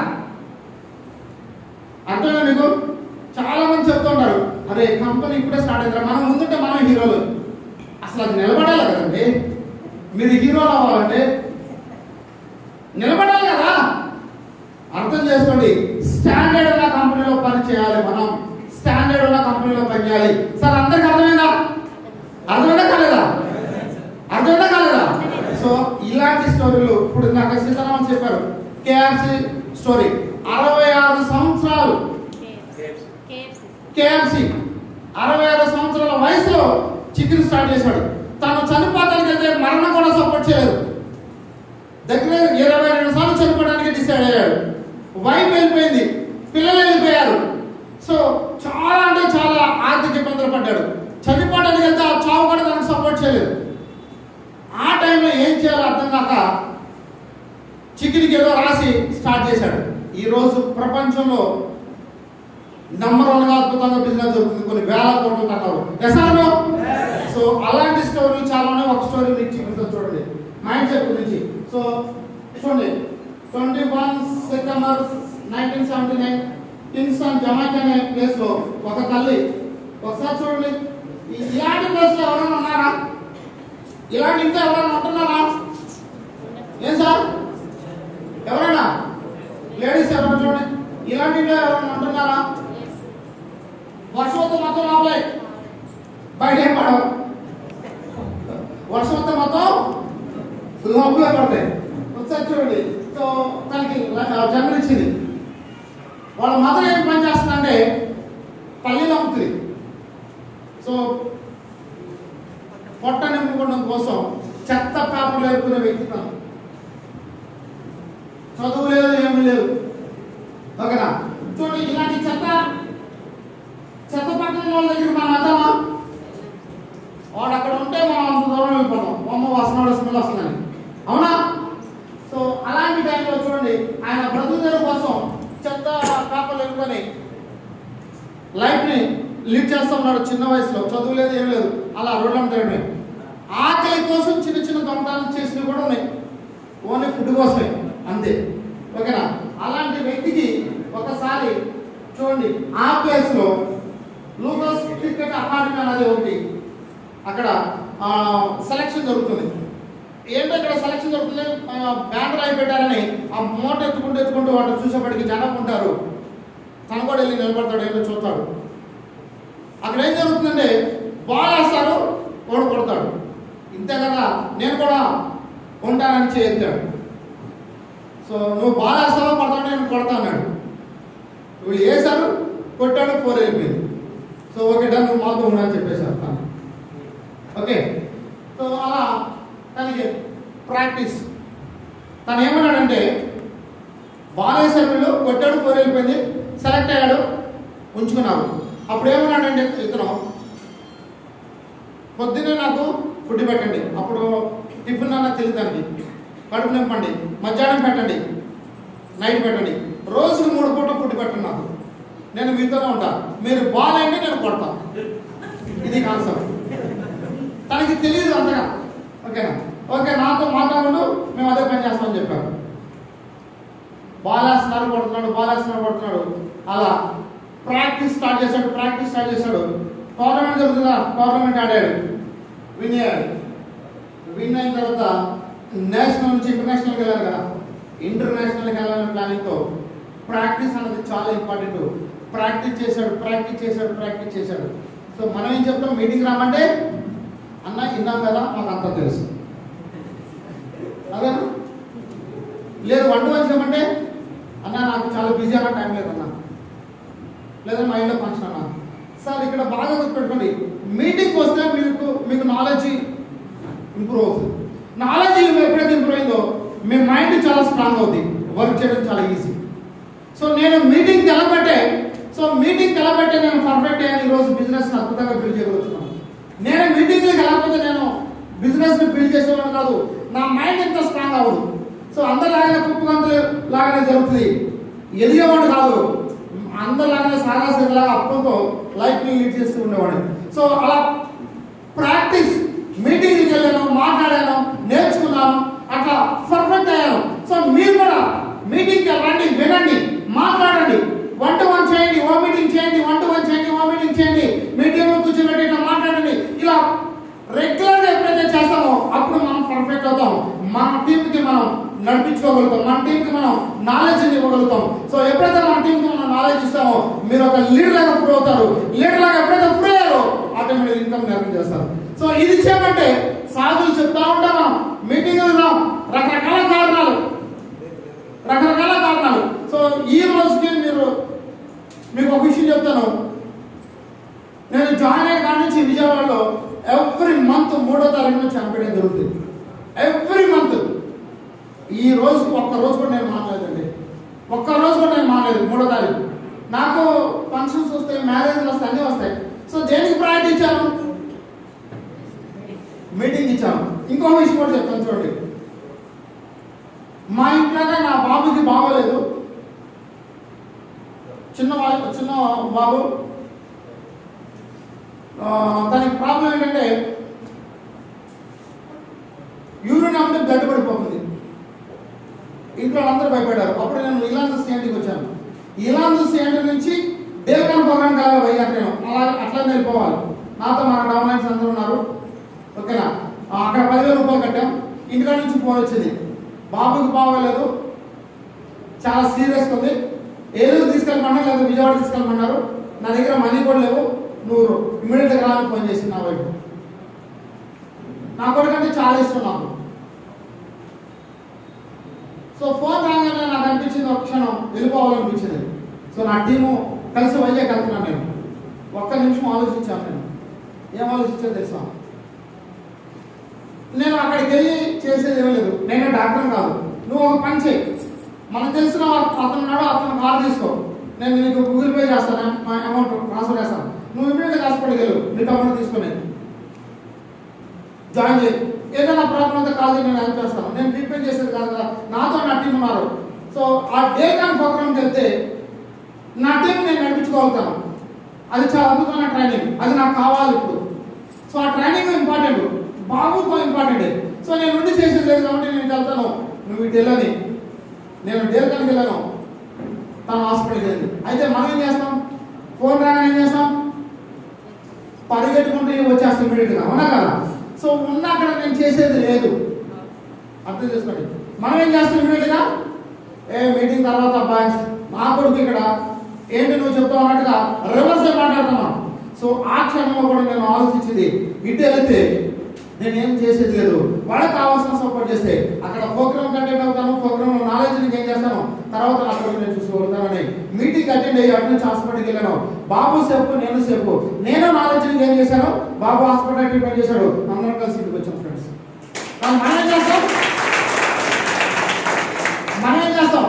అర్థమైనా మీకు చాలా మంది చెప్తుంటారు అరే కంపెనీ ఇప్పుడే స్టార్ట్ అయిందిరా మనం ముందుంటే మనం హీరోలు అసలు అది నిలబడాలి కదండి మీరు హీరోలు అవ్వాలంటే నిలబడాలి కదా అర్థం చేసుకోండి స్టాండర్డ్ ఉన్న కంపెనీలో పని చేయాలి మనం స్టాండర్డ్ ఉన్న కంపెనీలో పని చేయాలి సార్ అందరికి అర్థమైందా అర్థమైందా కాలేదా అర్థమైందా కాలేదా సో ఇలాంటి స్టోరీలు ఇప్పుడు నాకు సీతారామన్ చెప్పారు కేఎఫ్సి స్టోరీ అరవై ఆరు సంవత్సరాలు కేఎఫ్సి కేఎఫ్సి అరవై ఆరు సంవత్సరాల వయసులో చికెన్ స్టార్ట్ చేశాడు తను చనిపోతానికి వెళ్తే మరణం కూడా సపోర్ట్ చేయలేదు దగ్గర ఇరవై రెండు సార్లు చనిపోవడానికి డిసైడ్ అయ్యాడు వైఫ్ వెళ్ళిపోయింది పిల్లలు వెళ్ళిపోయారు సో చాలా అంటే చాలా ఆర్థిక ఇబ్బందులు పడ్డాడు చనిపోవడానికి వెళ్తే ఆ చావు కూడా తనకు సపోర్ట్ చేయలేదు ఆ టైంలో ఏం చేయాలో అర్థం కాక చికెన్కి ఏదో రాసి స్టార్ట్ చేశాడు ఈ రోజు ప్రపంచంలో నంబర్ వన్ గా అద్భుతంగా బిజినెస్ జరుగుతుంది కొన్ని వేల కోట్లు కట్టారు ఎసానో సో అలాంటి స్టోరీలు చాలా ఉన్నాయి ఒక స్టోరీ మీకు చూపిస్తాను చూడండి మైండ్ సెట్ గురించి సో చూడండి twenty one September nineteen seventy nine Kingston Jamaica అనే ప్లేస్ లో ఒక తల్లి ఒకసారి చూడండి ఈ- ఇలాంటి ప్లేస్ లో ఎవరైనా ఉన్నారా ఇలాంటి ఇంట్లో ఎవరైనా ఉంటున్నారా ఏం సార్ ఎవరైనా లేడీస్ ఎవరైనా చూడండి ఇలాంటి ఇంట్లో ఎవరైనా ఉంటున్నారా వర్షం వస్తే మొత్తం లోపలే బయట ఏం పడవు వర్షం వస్తే మొత్తం లోపలే పడతాయి ఒకసారి చూడండి సో తనకి జన్మనిచ్చింది వాళ్ళ మదర్ ఏం పని చేస్తుందంటే పల్లీలు అమ్ముతుంది సో పొట్ట నింపుకోవడం కోసం చెత్త పేపర్లు ఎరుకునే వ్యక్తి తను చదువు లేదు ఏమీ లేదు ఓకేనా చూడండి ఇలాంటి చెత్త చెత్త పట్టణ వాళ్ళ దగ్గర మనం వెళ్తామా వాడు అక్కడ ఉంటే మనం అంత దూరం వెళ్ళిపోతాం బొమ్మ వస్తున్నాడు స్మెల్ వస్తుందని అవునా సో అలాంటి టైంలో చూడండి ఆయన బ్రతుకుదేరు కోసం చెత్త పేపర్లు ఎరుకొని లైఫ్ ని లీడ్ చేస్తా ఉన్నాడు చిన్న వయసులో చదువు లేదు ఏం లేదు అలా రోడ్ల తిరగడమే ఆకలి కోసం చిన్న చిన్న దొంగతాలు చేసినవి కూడా ఉన్నాయి ఓన్లీ ఫుడ్ కోసమే అంతే ఓకేనా అలాంటి వ్యక్తికి ఒకసారి చూడండి ఆ ప్లేస్ లో లూకస్ క్రికెట్ అకాడమీ అనేది ఒకటి అక్కడ సెలక్షన్ జరుగుతుంది ఏంటో ఇక్కడ సెలక్షన్ జరుగుతుంది బ్యానర్ అయి పెట్టారని ఆ మూట ఎత్తుకుంటూ ఎత్తుకుంటూ వాడు చూసేపటికి జనం ఉంటారు తను కూడా వెళ్ళి నిలబడతాడు ఏంటో చూస్తాడు అక్కడ ఏం జరుగుతుందంటే బాల్ వేస్తారు వాడు కొడతాడు ఇంతే కదా నేను కూడా ఉంటానని చేయెత్తాడు సో నువ్వు బాల్ వేస్తావా కొడతావు నేను కొడతా అన్నాడు వీళ్ళు వేశారు కొట్టాడు ఫోర్ వెళ్ళిపోయింది సో ఓకే డన్ నువ్వు మాతో ఉండని చెప్పేశారు తను ఓకే సో అలా తనకి ప్రాక్టీస్ తను ఏమన్నాడంటే బాల్ వేశారు వీళ్ళు కొట్టాడు ఫోర్ వెళ్ళిపోయింది సెలెక్ట్ అయ్యాడు ఉంచుకున్నారు అప్పుడు ఏమన్నాడంటే ఇతను పొద్దున్నే నాకు ఫుడ్ పెట్టండి అప్పుడు టిఫిన్ అన్న తెలియదానికి కడుపు నింపండి మధ్యాహ్నం పెట్టండి నైట్ పెట్టండి రోజుకు మూడు పూట ఫుడ్ పెట్టండి నాకు నేను మీతోనే ఉంటా మీరు బాల్ అంటే నేను కొడతా ఇది కాన్సెప్ట్ తనకి తెలియదు అంతగా ఓకేనా ఓకే నాతో మాట్లాడు మేము అదే పని చేస్తామని చెప్పారు బాల్ వేస్తున్నాడు కొడుతున్నాడు బాల్ వేస్తున్నాడు కొడుతున్నాడు అలా ప్రాక్టీస్ స్టార్ట్ చేశాడు ప్రాక్టీస్ స్టార్ట్ చేశాడు టోర్నమెంట్ జరుగుతుందా టోర్నమెంట్ ఆడాడు విన్ అయ్యాడు విన్ అయిన తర్వాత నేషనల్ నుంచి ఇంటర్నేషనల్కి వెళ్ళారు కదా ఇంటర్నేషనల్కి వెళ్ళాలనే ప్లానింగ్తో ప్రాక్టీస్ అనేది చాలా ఇంపార్టెంట్ ప్రాక్టీస్ చేశాడు ప్రాక్టీస్ చేశాడు ప్రాక్టీస్ చేశాడు సో మనం ఏం చెప్తాం మీటింగ్ రామంటే అన్న విన్నాం కదా మాకు అంతా తెలుసు అదేనా లేదు వంట వచ్చామంటే అన్న నాకు చాలా బిజీ అన్న టైం లేదన్న లేదా మా ఇంట్లో ఫంక్షన్ అన్న సార్ ఇక్కడ బాగా గుర్తుపెట్టుకోండి మీటింగ్ వస్తే మీకు మీకు నాలెడ్జ్ ఇంప్రూవ్ అవుతుంది నాలెడ్జ్ ఎప్పుడైతే ఇంప్రూవ్ అయిందో మీ మైండ్ చాలా స్ట్రాంగ్ అవుతుంది వర్క్ చేయడం చాలా ఈజీ సో నేను మీటింగ్కి ఎలా పెట్టే సో మీటింగ్కి ఎలా పెట్టే నేను పర్ఫెక్ట్ అయ్యాను ఈరోజు బిజినెస్ అద్భుతంగా బిల్డ్ చేయగలుగుతున్నాను నేను మీటింగ్కి వెళ్ళకపోతే నేను బిజినెస్ ని బిల్డ్ చేసేవాడు కాదు నా మైండ్ ఎంత స్ట్రాంగ్ అవ్వదు సో అందరిలాగానే కుప్పు గంతులు లాగానే జరుగుతుంది ఎదిగేవాడు కాదు అందరిలాగానే సారాసరిలాగా అప్పులతో లైఫ్ ని లీడ్ చేస్తూ ఉండేవాడు సో అలా ప్రాక్టీస్ మీటింగ్కి వెళ్ళాను మాట్లాడాను నేర్చుకున్నాను అట్లా పర్ఫెక్ట్ అయ్యాను సో మీరు కూడా మీటింగ్కి రండి వినండి మాట్లాడండి వన్ టు వన్ చేయండి ఓ మీటింగ్ చేయండి వన్ టు వన్ చేయండి ఓ మీటింగ్ చేయండి మీటింగ్ కూర్చోబెట్టి ఇట్లా మాట్లాడండి ఇలా రెగ్యులర్ గా ఎప్పుడైతే చేస్తామో అప్పుడు మనం పర్ఫెక్ట్ అవుతాం మన టీమ్ కి మనం నడిపించుకోగలుగుతాం మన టీం కి మనం నాలెడ్జ్ ఇవ్వగలుగుతాం సో ఎప్పుడైతే మన టీం కి మనం నాలెడ్జ్ ఇస్తామో మీరు ఒక లీడర్ లాగా ప్రూవ్ అవుతారు లీడర్ లాగా ఎప్పుడైతే ప్రూవ్ అయ్యారో ఆటోమేటిక్ ఇన్కమ్ నిర్ణయం చేస్తారు సో ఇది చేయమంటే సాధులు చెప్తా ఉంటాం మనం మీటింగ్ వెళ్దాం రకరకాల కారణాలు రకరకాల కారణాలు సో ఈ రోజుకి మీరు మీకు ఒక విషయం చెప్తాను నేను జాయిన్ అయ్యే కాడి నుంచి విజయవాడలో ఎవ్రీ మంత్ మూడో తారీఖున చంపేయడం జరుగుతుంది ఎవ్రీ మంత్ ఈ రోజు ఒక్క రోజు కూడా నేను మానలేదండి ఒక్క రోజు కూడా నేను మానలేదు మూడో తారీఖు నాకు ఫంక్షన్స్ వస్తాయి మ్యారేజ్లు వస్తాయి అన్నీ వస్తాయి సో దేనికి ప్రయారిటీ ఇచ్చాను మీటింగ్ ఇచ్చాను ఇంకో విషయం కూడా చెప్తాను చూడండి మా ఇంట్లోనే నా బాబుకి బాగోలేదు చిన్న వా- చిన్న బాబు ఆ, దానికి ప్రాబ్లం ఏంటంటే యూరిన్ అంటే బ్లడ్ పడిపోతుంది ఇంట్లో అందరూ భయపడ్డారు అప్పుడు నేను ఇలాంటి సిఎంటీకి వచ్చాను ఇలాంటి సిఎంటీ నుంచి దేవకాన్ ప్రోగ్రామ్ కావాలి పోయాను నేను అలా అట్లా వెళ్ళిపోవాలి నాతో మన డౌన్లైన్స్ అందరూ ఉన్నారు ఓకేనా ఆ, అక్కడ పదివేల రూపాయలు కట్టాం ఇంటికాడ నుంచి ఫోన్ వచ్చింది బాబుకి బాగోలేదు చాలా సీరియస్ ఉంది ఏలూరు తీసుకెళ్ళమన్నా లేదా విజయవాడ తీసుకెళ్ళమన్నారు నా దగ్గర మనీ కూడా లేవు నువ్వు ఇమీడియట్గా రాని ఫోన్ చేసి నా వైపు నా కొడుకంటే చాలా ఇష్టం నాకు సో ఫోన్ రాగానే నాకు అనిపించింది ఒక క్షణం వెళ్ళిపోవాలనిపించింది సో నా టీము కలిసి వైజాగ్ వెళ్తున్నాను నేను ఒక్క నిమిషం ఆలోచించాను నేను ఏం ఆలోచించాను తెలుసా నేను అక్కడికి వెళ్ళి చేసేది ఏమీ లేదు నేను డాక్టర్ కాదు నువ్వు ఒక పని చేయి మనకు తెలిసిన అతను ఉన్నాడు అతను కాల్ తీసుకో నేను నీకు గూగుల్ పే చేస్తాను మా అమౌంట్ ట్రాన్స్ఫర్ చేస్తాను నువ్వు ఇమీడియట్గా హాస్పిటల్కి వెళ్ళు నీ డబ్బులు తీసుకుని జాయిన్ చేయి ఏదైనా ప్రాబ్లం అయితే కాల్ చేయి నేను హెల్ప్ చేస్తాను నేను ట్రీట్మెంట్ చేసేది కాదు కదా నాతో నా టీం ఉన్నారు సో ఆ డే కాన్ ప్రోగ్రామ్కి వెళ్తే నా టీం నేను నడిపించుకోగలుగుతాను అది చాలా అద్భుతమైన ట్రైనింగ్ అది నాకు కావాలి ఇప్పుడు సో ఆ ట్రైనింగ్ ఇంపార్టెంట్ బాబుతో ఇంపార్టెంట్ సో నేను ఉండి చేసేది లేదు కాబట్టి నేను వెళ్తాను నువ్వు ఇటు వెళ్ళని నేను డేల్కానికి వెళ్ళాను తను హాస్పిటల్కి వెళ్ళింది అయితే మనం ఏం చేస్తాం ఫోన్ రాగానే ఏం చేస్తాం పరిగెట్టుకుంటూ వచ్చేస్తాం ఇమీడియట్గా అవునా కదా సో ఉన్న అక్కడ నేను చేసేది లేదు అర్థం చేసుకోండి మనం ఏం చేస్తాం ఇమీడియట్గా ఏ మీటింగ్ తర్వాత అబ్బాయి నా కొడుకు ఇక్కడ ఏంటి నువ్వు చెప్తావు అన్నట్టుగా రివర్స్ మాట్లాడుతున్నాం సో ఆ క్షణంలో కూడా నేను ఆలోచించింది ఇటు వెళితే నేనేం చేసేది లేదు వాళ్ళకి కావాల్సిన సపోర్ట్ చేస్తే అక్కడ ప్రోగ్రామ్ కంటెంట్ అవుతాను ప్రోగ్రామ్ నాలెడ్జ్ ఏం చేస్తాను తర్వాత నా కొడుకు నేను చూసుకోగలుగుతానని మీటింగ్ అటెండ్ అయ్యి అటు నుంచి హాస్పిటల్కి వెళ్ళాను బాబు సేపు నేను సేపు నేను నాలెడ్జ్ ఏం చేశాను బాబు హాస్పిటల్ ట్రీట్మెంట్ చేశాడు అందరం కలిసి ఇంటికి వచ్చాం ఫ్రెండ్స్ మనం ఏం చేస్తాం మనం ఏం చేస్తాం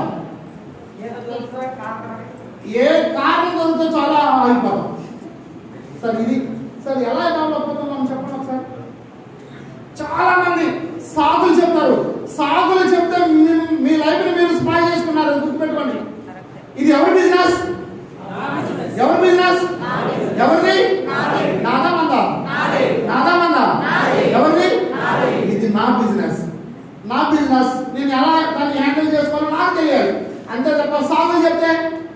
ఏ కారణం దొరికితే చాలా ఆగిపోతాం సార్ ఇది సార్ ఎలా డెవలప్ అవుతున్నాం చెప్పండి ఒకసారి చాలా మంది సాగులు చెప్తారు సాగులు చెప్తే మీ- మీ లైఫ్ ని మీరు స్పాయిల్ చేసుకున్నారు అది గుర్తుపెట్టుకోండి ఇది ఎవరి బిజినెస్ ఎవరి బిజినెస్ ఎవరిది నాదా మందా నాదా మందా ఎవరిది ఇది నా బిజినెస్ నా బిజినెస్ నేను ఎలా దాన్ని హ్యాండిల్ చేసుకోవాలో నాకు తెలియాలి అంతే తప్ప సాగులు చెప్తే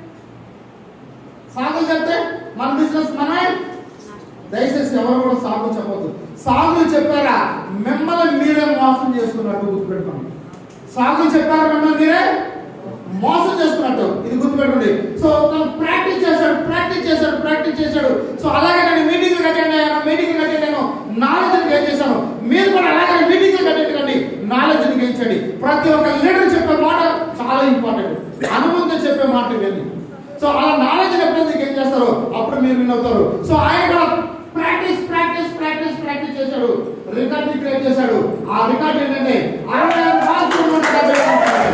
సాగులు చెప్తే మన బిజినెస్ మనమే దయచేసి ఎవరు కూడా సాగులు చెప్పొద్దు సాగులు చెప్పారా మిమ్మల్ని మీరే మోసం చేసుకున్నట్టు గుర్తుపెట్టుకోండి సాగులు చెప్పారా మిమ్మల్ని మీరే మోసం చేసుకున్నట్టు ఇది గుర్తుపెట్టుకోండి సో తను ప్రాక్టీస్ చేశాడు ప్రాక్టీస్ చేశాడు ప్రాక్టీస్ చేశాడు సో అలాగే నేను మీటింగ్ అటెండ్ అయ్యాను మీటింగ్ అటెండ్ అయ్యాను నాలెడ్జ్ గెయిన్ చేశాను మీరు కూడా అలాగే మీటింగ్ అటెండ్ కండి నాలెడ్జ్ గెయిన్ చేయండి ప్రతి ఒక్క లీడర్ చెప్పే మాట చాలా ఇంపార్టెంట్ అనుభవంతో చెప్పే మాట ఇవన్నీ సో అలా నాలెడ్జ్ ఎప్పుడైతే గెయిన్ చేస్తారో అప్పుడు మీరు విన్ అవుతారు సో ఆయన కూడా ప్రాక్టీస్ ప్రాక్టీస్ ప్రాక్టీస్ ప్రాక్టీస్ చేశాడు రికార్డ్ క్రియేట్ చేశాడు ఆ రికార్డ్ ఏంటంటే అరవై ఆరు బాల్స్ నూట డెబ్బై కొట్టాడు.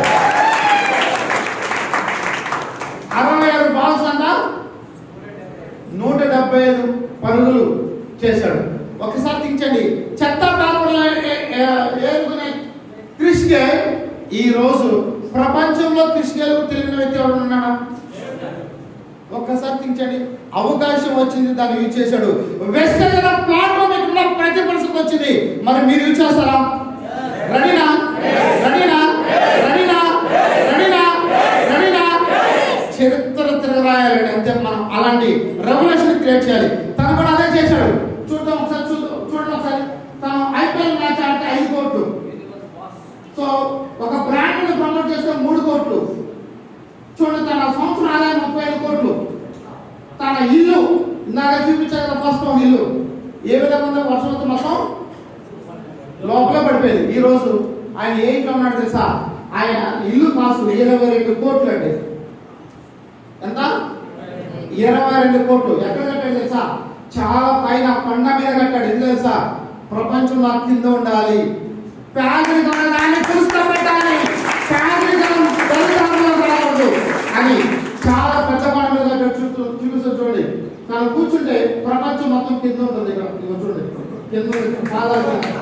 అరవై ఆరు బాల్స్ అంట నూట డెబ్బై ఐదు పరుగులు చేశాడు ఒకసారి తించండి చెత్త పేపర్లో ఏ- ఏ- ఏరుకునే క్రిష్ గేల్ ఈ రోజు ప్రపంచంలో క్రిష్ గేల్ తెలియని వ్యక్తి ఎవరు ఉన్నాడా ఒక్కసారి తించండి అవకాశం వచ్చింది దాన్ని యూజ్ చేశాడు వెస్టర్న్ ప్లాట్ఫామ్ ఇక్కడ ప్రతి పర్సన్ వచ్చింది మరి మీరు యూజ్ చేస్తారా రెడీనా రెడీనా రెడీనా రెడీనా రెడీనా చరిత్ర తిరగరాయాలండి అంతే మనం అలాంటి రెవల్యూషన్ క్రియేట్ చేయాలి తను కూడా అదే చేశాడు చూద్దాం ఒకసారి చూద్దాం చూడండి ఒకసారి తను ఐపీఎల్ మ్యాచ్ ఆడితే ఐదు కోట్లు సో ఒక బ్రాండ్ ని ప్రమోట్ చేస్తే మూడు కోట్లు చూడండి తన సంవత్సరం ఆదాయం ముప్పై ఐదు కోట్లు తన ఇల్లు ఇందాక చూపించారు కదా ఫస్ట్ ఇల్లు ఏ విధంగా ఉందో వర్షం వస్తే మొత్తం లోపలే పడిపోయింది ఈ రోజు ఆయన ఏ ఇంట్లో ఉన్నాడు తెలుసా ఆయన ఇల్లు కాసు ఇరవై రెండు కోట్లు అండి ఎంత ఇరవై రెండు కోట్లు ఎక్కడ కట్టాడు తెలుసా చాలా పైన కొండ మీద కట్టాడు ఎందుకు తెలుసా ప్రపంచం నా కింద ఉండాలి పేదరికం అనే దాన్ని పురుషపెట్టాలి పేదరికం దళితాంలో రాకూడదు అని చాలా పెద్ద కొండ మీద కట్టాడు చుట్టూ చూపిస్తూ చూడండి తను కూర్చుంటే ప్రపంచం మొత్తం కింద ఉంటుంది ఇక్కడ ఇదిగో చూడండి కింద ఉంది. చాలా కింద.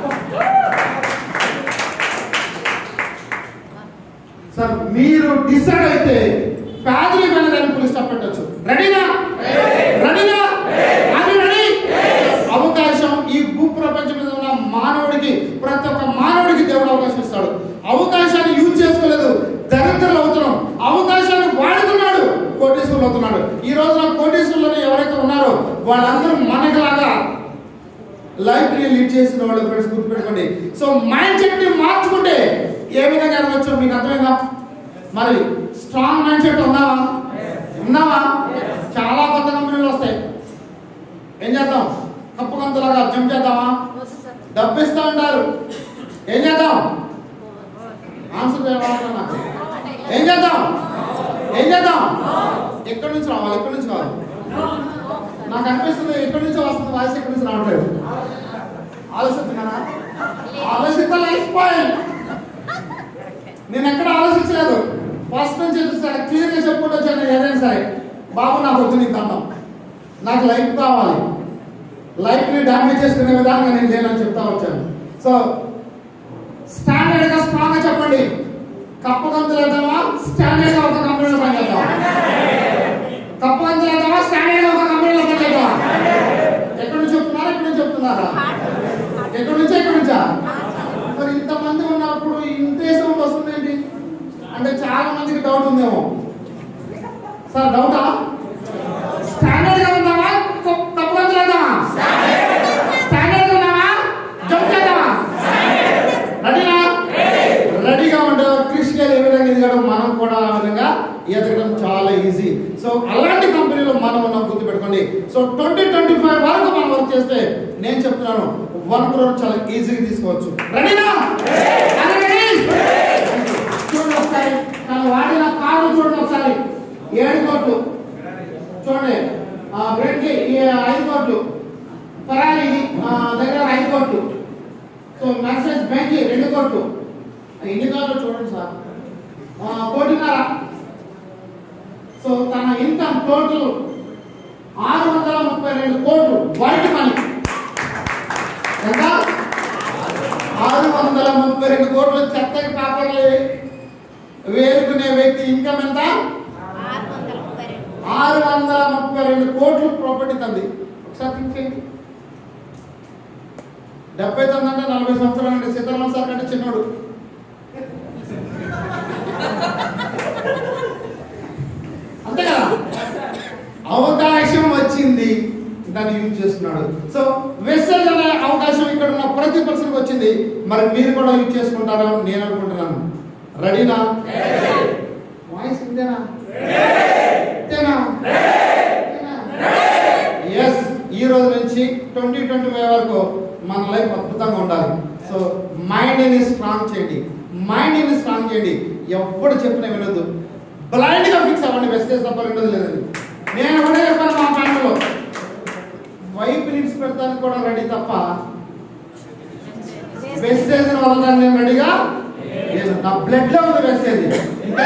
సార్ మీరు డిసైడ్ అయితే పేదరికమైన దాన్ని పులి స్టాప్ పెట్టచ్చు రెడీనా రెడీనా అది రెడీ అవకాశం ఈ భూ ప్రపంచం మీద ఉన్న మానవుడికి ప్రతి ఒక్క మానవుడికి దేవుడు అవకాశం ఇస్తాడు అవకాశాన్ని యూజ్ చేసుకోలేదు దరిద్రులు అవుతున్నాం అవకాశాన్ని వాడుతున్నాడు కోటేశ్వరులు అవుతున్నాడు ఈ రోజున కోటేశ్వరులు ఎవరైతే ఉన్నారో వాళ్ళందరూ మనకులాగా లైఫ్ ని లీడ్ చేసిన వాళ్ళు ఫ్రెండ్స్ గుర్తుపెట్టుకోండి సో మైండ్ సెట్ ని మార్చుకుంటే ఏ విధంగా ఎదగొచ్చో మీకు అర్థమైందా మరి స్ట్రాంగ్ మైండ్ సెట్ ఉందావా ఉన్నావా చాలా కొత్త కంపెనీలు వస్తాయి ఏం చేద్దాం కప్పు కంతులాగా జంప్ చేద్దామా డబ్బిస్తా ఉంటారు ఏం చేద్దాం ఆన్సర్ చేయాలన్నా నాకు. ఏం చేద్దాం ఏం చేద్దాం ఎక్కడి నుంచి రావాలి ఎక్కడి నుంచి కావాలి నాకు అనిపిస్తుంది ఎక్కడి నుంచి వస్తుంది వాయిస్ ఎక్కడి నుంచి రావట్లేదు ఆలోచిస్తున్నానా ఆలోచిత లైఫ్ పాయింట్ నేను ఎక్కడ ఆలోచించలేదు ఫస్ట్ నుంచి చూస్తాను క్లియర్గా చెప్పుకుంటూ వచ్చాను ఏదైనా సరే బాబు నాకు వద్దు నీకు దండం నాకు లైఫ్ కావాలి లైఫ్ని డామేజ్ చేసుకునే విధానంగా నేను లేనని చెప్తా వచ్చాను సో స్టాండర్డ్గా స్ట్రాంగ్గా చెప్పండి కప్పు గంతులు వెళ్దామా స్టాండర్డ్గా ఒక కంపెనీలో పని చేద్దామా కప్పు గంతులు వెళ్దామా స్టాండర్డ్గా ఒక కంపెనీలో పని చేద్దామా ఎక్కడి నుంచి చెప్తున్నారా ఎక్కడి నుంచి చెప్తున్నారా ఎక్కడి నుంచి ఎక్కడి నుంచా మరి ఇంతమంది ఉన్నప్పుడు ఇంతే సౌండ్ వస్తుంది ఏంటి అంటే చాలా మందికి డౌట్ ఉందేమో సార్ డౌటా స్టాండర్డ్ గా ఉందామా కు- తప్పు గంతులు వెళ్దామా స్టాండర్డ్ గా ఉన్నామా జంప్ చేద్దామా రెడీనా రెడీగా ఉంటే కృషిగా ఏ విధంగా ఎదగడం మనం కూడా ఆ విధంగా ఎదగడం చాలా ఈజీ సో అలాంటి కంపెనీలో మనం ఉన్నాం గుర్తుపెట్టుకోండి సో ట్వంటీ ట్వంటీ ఫైవ్ వరకు మనం వర్క్ చేస్తే నేను చెప్తున్నాను వన్ క్రోర్ చాలా ఈజీగా తీసుకోవచ్చు రెడీనా రెడీ చూడండి ఒకసారి తను వాడిన కారు చూడండి ఒకసారి ఏడు కోట్లు చూడండి ఆ బ్రెడ్కి ఈ ఐదు కోట్లు ఫరారీ ఆ, దగ్గర ఐదు కోట్లు సో మెర్సెస్ బ్యాంక్ రెండు కోట్లు ఎన్ని కోట్లు చూడండి సార్ ఆ, కోటిన్నర సో తన ఇన్కమ్ టోటల్ ఆరు వందల ముప్పై రెండు కోట్లు వైట్ మనీ ఎంత ఆరు వందల ముప్పై రెండు కోట్లు చెత్తకి పేపర్లు వేరుకునే వ్యక్తి ఇన్కమ్ ఎంత ఆరు వందల ముప్పై రెండు కోట్లు ప్రాపర్టీ తంది ఒకసారి థింక్ చేయండి డెబ్బై తొమ్మిది అంటే నలభై సంవత్సరాలు అంటే సీతారామన్ సార్ కంటే చిన్నోడు అంతే కదా అవకాశం వచ్చింది దాన్ని యూజ్ చేస్తున్నాడు సో వెస్సెల్ అనే అవకాశం ఇక్కడ ఉన్న ప్రతి పర్సన్కి వచ్చింది మరి మీరు కూడా యూజ్ చేసుకుంటారా నేను అనుకుంటున్నాను రెడీనా వాయిస్ ఇంతేనా ఇంతేనా ఎస్ ఈ రోజు నుంచి ట్వంటీ ట్వంటీ ఫైవ్ వరకు మన లైఫ్ అద్భుతంగా ఉండాలి సో మైండ్ని స్ట్రాంగ్ చేయండి మైండ్ని స్ట్రాంగ్ చేయండి ఎప్పుడు చెప్పినా వినొద్దు బ్లైండ్ గా ఫిక్స్ అవ్వండి వెస్టేజ్ తప్ప రెండోది లేదండి నేను కూడా చెప్పాను మా ఫ్యామిలీలో వైఫ్ నిడ్స్ పెడతానికి కూడా రెడీ తప్ప వెస్టేజ్ వదలడానికి నేను రెడీగా లేదు నా బ్లడ్ లో ఉంది వెస్టేజ్ ఇంకా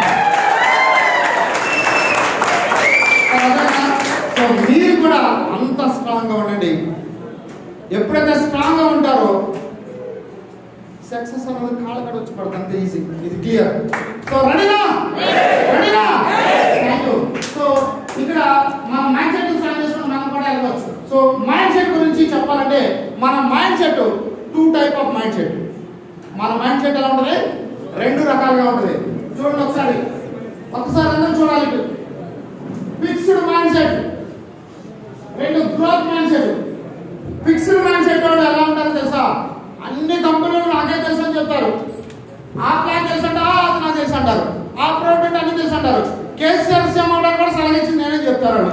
సో మీరు కూడా అంత స్ట్రాంగ్ గా ఉండండి ఎప్పుడైతే స్ట్రాంగ్ గా ఉంటారో సక్సెస్ అనేది కాళ్ళ కడ వచ్చి పడుతుంది అంత ఈజీ ఇది క్లియర్ సో రెడీనా రెడీనా థ్యాంక్ యూ సో ఇక్కడ మన మైండ్ సెట్ స్టార్ట్ చేసుకుని మనం కూడా వెళ్ళవచ్చు సో మైండ్ సెట్ గురించి చెప్పాలంటే మన mind set two type of mind set మన మైండ్ సెట్ ఎలా ఉంటుంది రెండు రకాలుగా ఉంటుంది చూడండి ఒకసారి ఒకసారి అందరం చూడాలి ఇటు. ఫిక్స్డ్ మైండ్ సెట్ రెండు growth mind set fixed mind set వాళ్ళు ఎలా ఉంటారో తెలుసా అన్ని కంపెనీలు నాకే తెలుసు అని చెప్తారు ఆ ప్లాన్ తెలుసు అంట అది నాకు తెలుసు అంటారు ఆ ప్రోడక్ట్ అన్ని తెలుసు అంటారు కేసీఆర్ సీఎం అవడానికి కూడా సలహా ఇచ్చింది నేనే చెప్తారు వాడు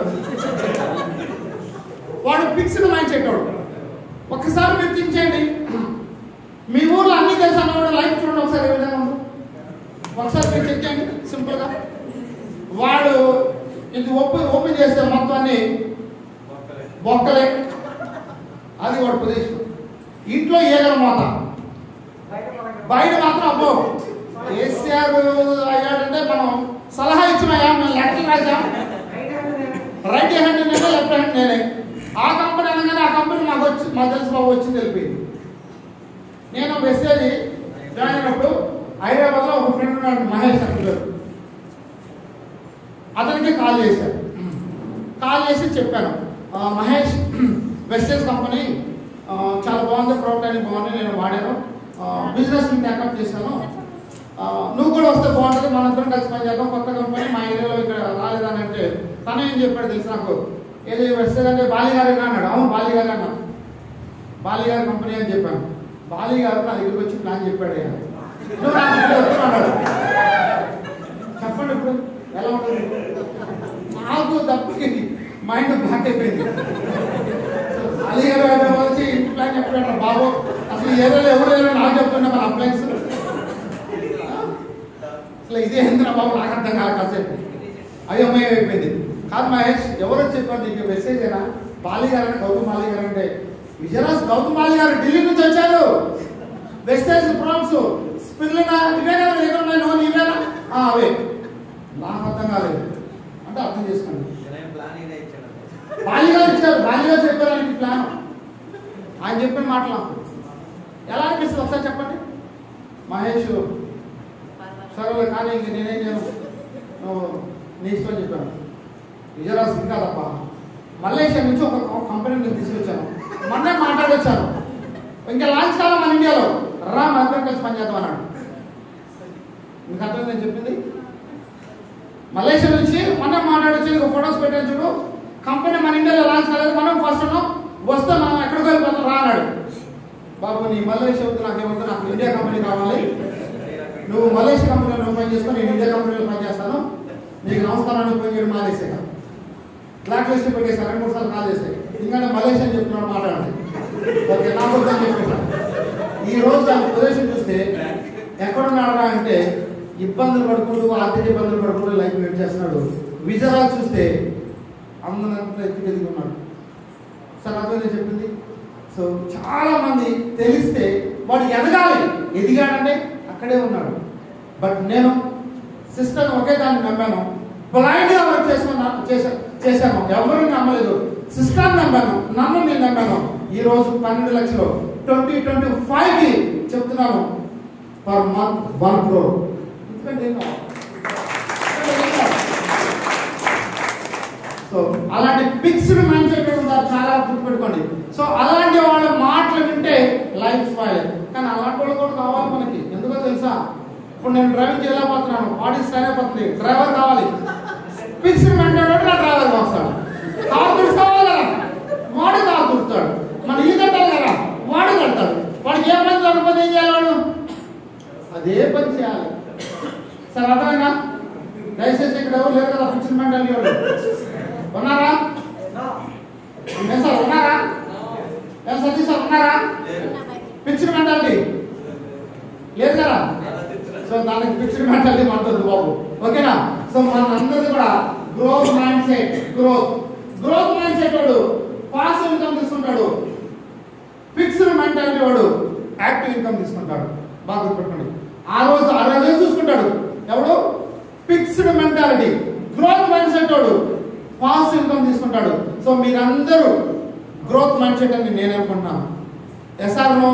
వాడు ఫిక్స్డ్ మైండ్ సెట్ వాడు ఒక్కసారి మీరు థింక్ చేయండి మీ ఊర్లో అన్ని తెలుసు అన్నవాడు లైఫ్ చూడండి ఒకసారి ఏ విధంగా ఉందో ఒకసారి మీరు చెక్ చేయండి సింపుల్ గా వాడు ఇది ఓపెన్ ఓపెన్ చేస్తే మొత్తం అన్ని బొక్కలే అది వాడు పొజిషన్ ఇంట్లో ఏగల మోత బయట మాత్రం అబ్బో కేసీఆర్ అయ్యాడంటే మనం సలహా ఇచ్చినాయా మేము లెక్కలు రాసాం రైట్ హ్యాండ్ నేనే లెఫ్ట్ హ్యాండ్ నేనే ఆ కంపెనీ అనగానే ఆ కంపెనీ మాకు వచ్చి మాకు తెలిసి బాబు వచ్చి తెలిపింది నేను మెసేజ్ జాయిన్ అయినప్పుడు హైదరాబాద్లో ఒక ఫ్రెండ్ ఉన్నాడు మహేష్ అని పేరు అతనికి కాల్ చేశాను కాల్ చేసి చెప్పాను "ఆ, మహేష్ వెస్టేజ్ కంపెనీ ఆ, చాలా బాగుంది ప్రోడక్ట్ అని బాగుంది నేను వాడాను బిజినెస్ ట్యాకప్ చేశాను ఆ, నువ్వు కూడా వస్తే బాగుంటుంది మనందరం కలిసి పని చేద్దాం కొత్త కంపెనీ మా ఏరియాలో ఇక్కడ రాలేదని అంటే తను ఏం చెప్పాడు తెలుసు నాకు ఏది వెస్టేజ్ అంటే బాలి గారు అన్నాడు అవును బాలి గారు అన్నా బాలి గారి కంపెనీ అని చెప్పాను బాలి గారు నా దగ్గరికి వచ్చి ప్లాన్ చెప్పాడు ఆయన. నువ్వు నాకు ఇక్కడ వద్దు అన్నాడు చెప్పండి ఇప్పుడు ఎలా ఉంటుంది నాకు తప్పకి మైండ్ బ్లాక్ అయిపోయింది బాలి గారు ఆయన వచ్చి ప్లాన్ చెప్పాడు బాబు అసలు ఏరియాలో ఎవరు ఏదో నాకు చెప్తుండే మన అప్లయన్స్ అసలు ఇదే ఎందుకు బాబు నాకు అర్థం కాదు కాసేపు అయోమయం అయిపోయింది కాదు మహేష్ ఎవరో చెప్పారు నీకు మెసేజ్ అయినా బాలి గారు అంటే గౌతమ్ బాలి గారు అంటే విజయరాజ్ గౌతమ్ బాలి గారు ఢిల్లీ నుంచి వచ్చారు వెస్టేజ్ ప్రాన్స్ స్పిర్లినా ఇవే కదా నీ దగ్గర ఉన్నాయి నువ్వు నీవేనా ఆ, అవే నాకు అర్థం కాలేదు అంటే అర్థం చేసుకోండి బాలి గారు ఇచ్చారు బాలి గారు చెప్పారు ఆయనకి ప్లాన్ ఆయన చెప్పిన మాటలు ఎలా అనిపిస్తుంది ఒకసారి చెప్పండి మహేష్ సరే కానీ ఇంక నేనేం చేయను నువ్వు నీ ఇష్టం చెప్పాను విజయరాజ్ ఇంకా తప్ప మలేషియా నుంచి ఒక కంపెనీని తీసుకొచ్చాను మొన్నే మాట్లాడొచ్చాను ఇంకా లాంచ్ కాలం మన ఇండియాలో రా మన ఇద్దరం కలిసి పనిచేద్దాం అన్నాడు మీకు అర్థం నేను చెప్పింది మలేషియా నుంచి మనం మాట్లాడొచ్చి ఒక ఫొటోస్ పెట్టాను చూడు కంపెనీ మన ఇండియాలో లాంచ్ కాలేదు మనం ఫస్ట్ ఉన్నాం వస్తే మనం ఎక్కడికి వెళ్ళిపోతాం రా అన్నాడు బాబు నీ మలేషియా వద్దు నాకేమొద్దు నాకు ఇండియా కంపెనీ కావాలి నువ్వు మలేషియా కంపెనీలో నువ్వు పని చేసుకో నేను ఇండియా కంపెనీలో పని చేస్తాను నీకు నమస్కారాన్ని పని చేయడం మానేసాక బ్లాక్ లిస్ట్ పెట్టేసాను రెండు మూడు సార్లు కాల్ చేశాయి ఇంకా మలేషియా అని చెప్తున్నాడు మాట్లాడండి ఓకే నాకు వద్దని చెప్పేసాను ఈ రోజు ఆ ప్రదేశం చూస్తే ఎక్కడున్నాడా అంటే ఇబ్బందులు పడుకుంటూ ఆర్థిక ఇబ్బందులు పడుకుంటూ లైఫ్ లీడ్ చేస్తున్నాడు విజయరాజ్ చూస్తే అందరంతా ఎత్తుకు ఎదుగున్నాడు సార్ అర్థం నేను చెప్పింది సో చాలా మంది తెలిస్తే వాడు ఎదగాలి ఎదిగాడంటే అక్కడే ఉన్నాడు బట్ నేను సిస్టమ్ ఒకే దాన్ని నమ్మాను బ్లైండ్ గా వర్క్ చేసుకున్నా చేశా చేశాను ఎవరు నమ్మలేదు సిస్టమ్ నమ్మాను నన్ను నేను నమ్మాను ఈ రోజు పన్నెండు లక్షలు ట్వంటీ ట్వంటీ ఫైవ్ కి చెప్తున్నాను పర్ మంత్ వన్ క్రోర్ ఎందుకంటే ఏం కావాలి? ఎందుకంటే ఏం కావాలి? సో అలాంటి ఫిక్స్డ్ మైండ్ సెట్ ఉంటారు చాలా గుర్తుపెట్టుకోండి సో అలాంటి వాళ్ళ మాటలు వింటే లైఫ్ స్పాయిల్ కానీ అలాంటి వాళ్ళు కూడా కావాలి మనకి ఎందుకో తెలుసా ఇప్పుడు నేను డ్రైవింగ్ చేయలేకపోతున్నాను బాడీ స్టైల్ అయిపోతుంది డ్రైవర్ కావాలి ఫిక్స్డ్ మైండ్ నా డ్రైవర్ వస్తాడు కారు తుడుచుకోవాలి కదా వాడు కారు తుడుతాడు మన ఇల్లు కట్టాలి కదా వాడు కడతాడు వాడికి ఏ పని దొరకకపోతే ఏం చేయాలి వాడు అదే పని చేయాలి సరే అర్థమైనా దయచేసి ఇక్కడ ఎవరు లేరు కదా ఫిక్స్డ్ మెంటాలిటీ వాళ్ళు ఉన్నారా ఏం సార్ ఉన్నారా ఏం సతీష్ సార్ ఉన్నారా ఫిక్స్డ్ మెంటాలిటీ లేదు కదా సో దానికి ఫిక్స్డ్ మెంటాలిటీ మాట్లాడదు బాబు ఓకేనా సో మన అందరిది కూడా growth mind mindset growth growth mind mindset వాడు పాసివ్ ఇన్కమ్ తీసుకుంటాడు ఫిక్స్డ్ మెంటాలిటీ వాడు యాక్టివ్ ఇన్కమ్ తీసుకుంటాడు బాగా గుర్తుపెట్టుకోండి ఆ రోజు ఆ రోజు చూసుకుంటాడు ఎవడు fixed mentality growth mind mindset వాడు పాసివ్ ఇన్కమ్ తీసుకుంటాడు సో మీరందరూ గ్రోత్ మైండ్ సెట్ అని నేను అనుకుంటున్నాను ఎస్ఆర్ నో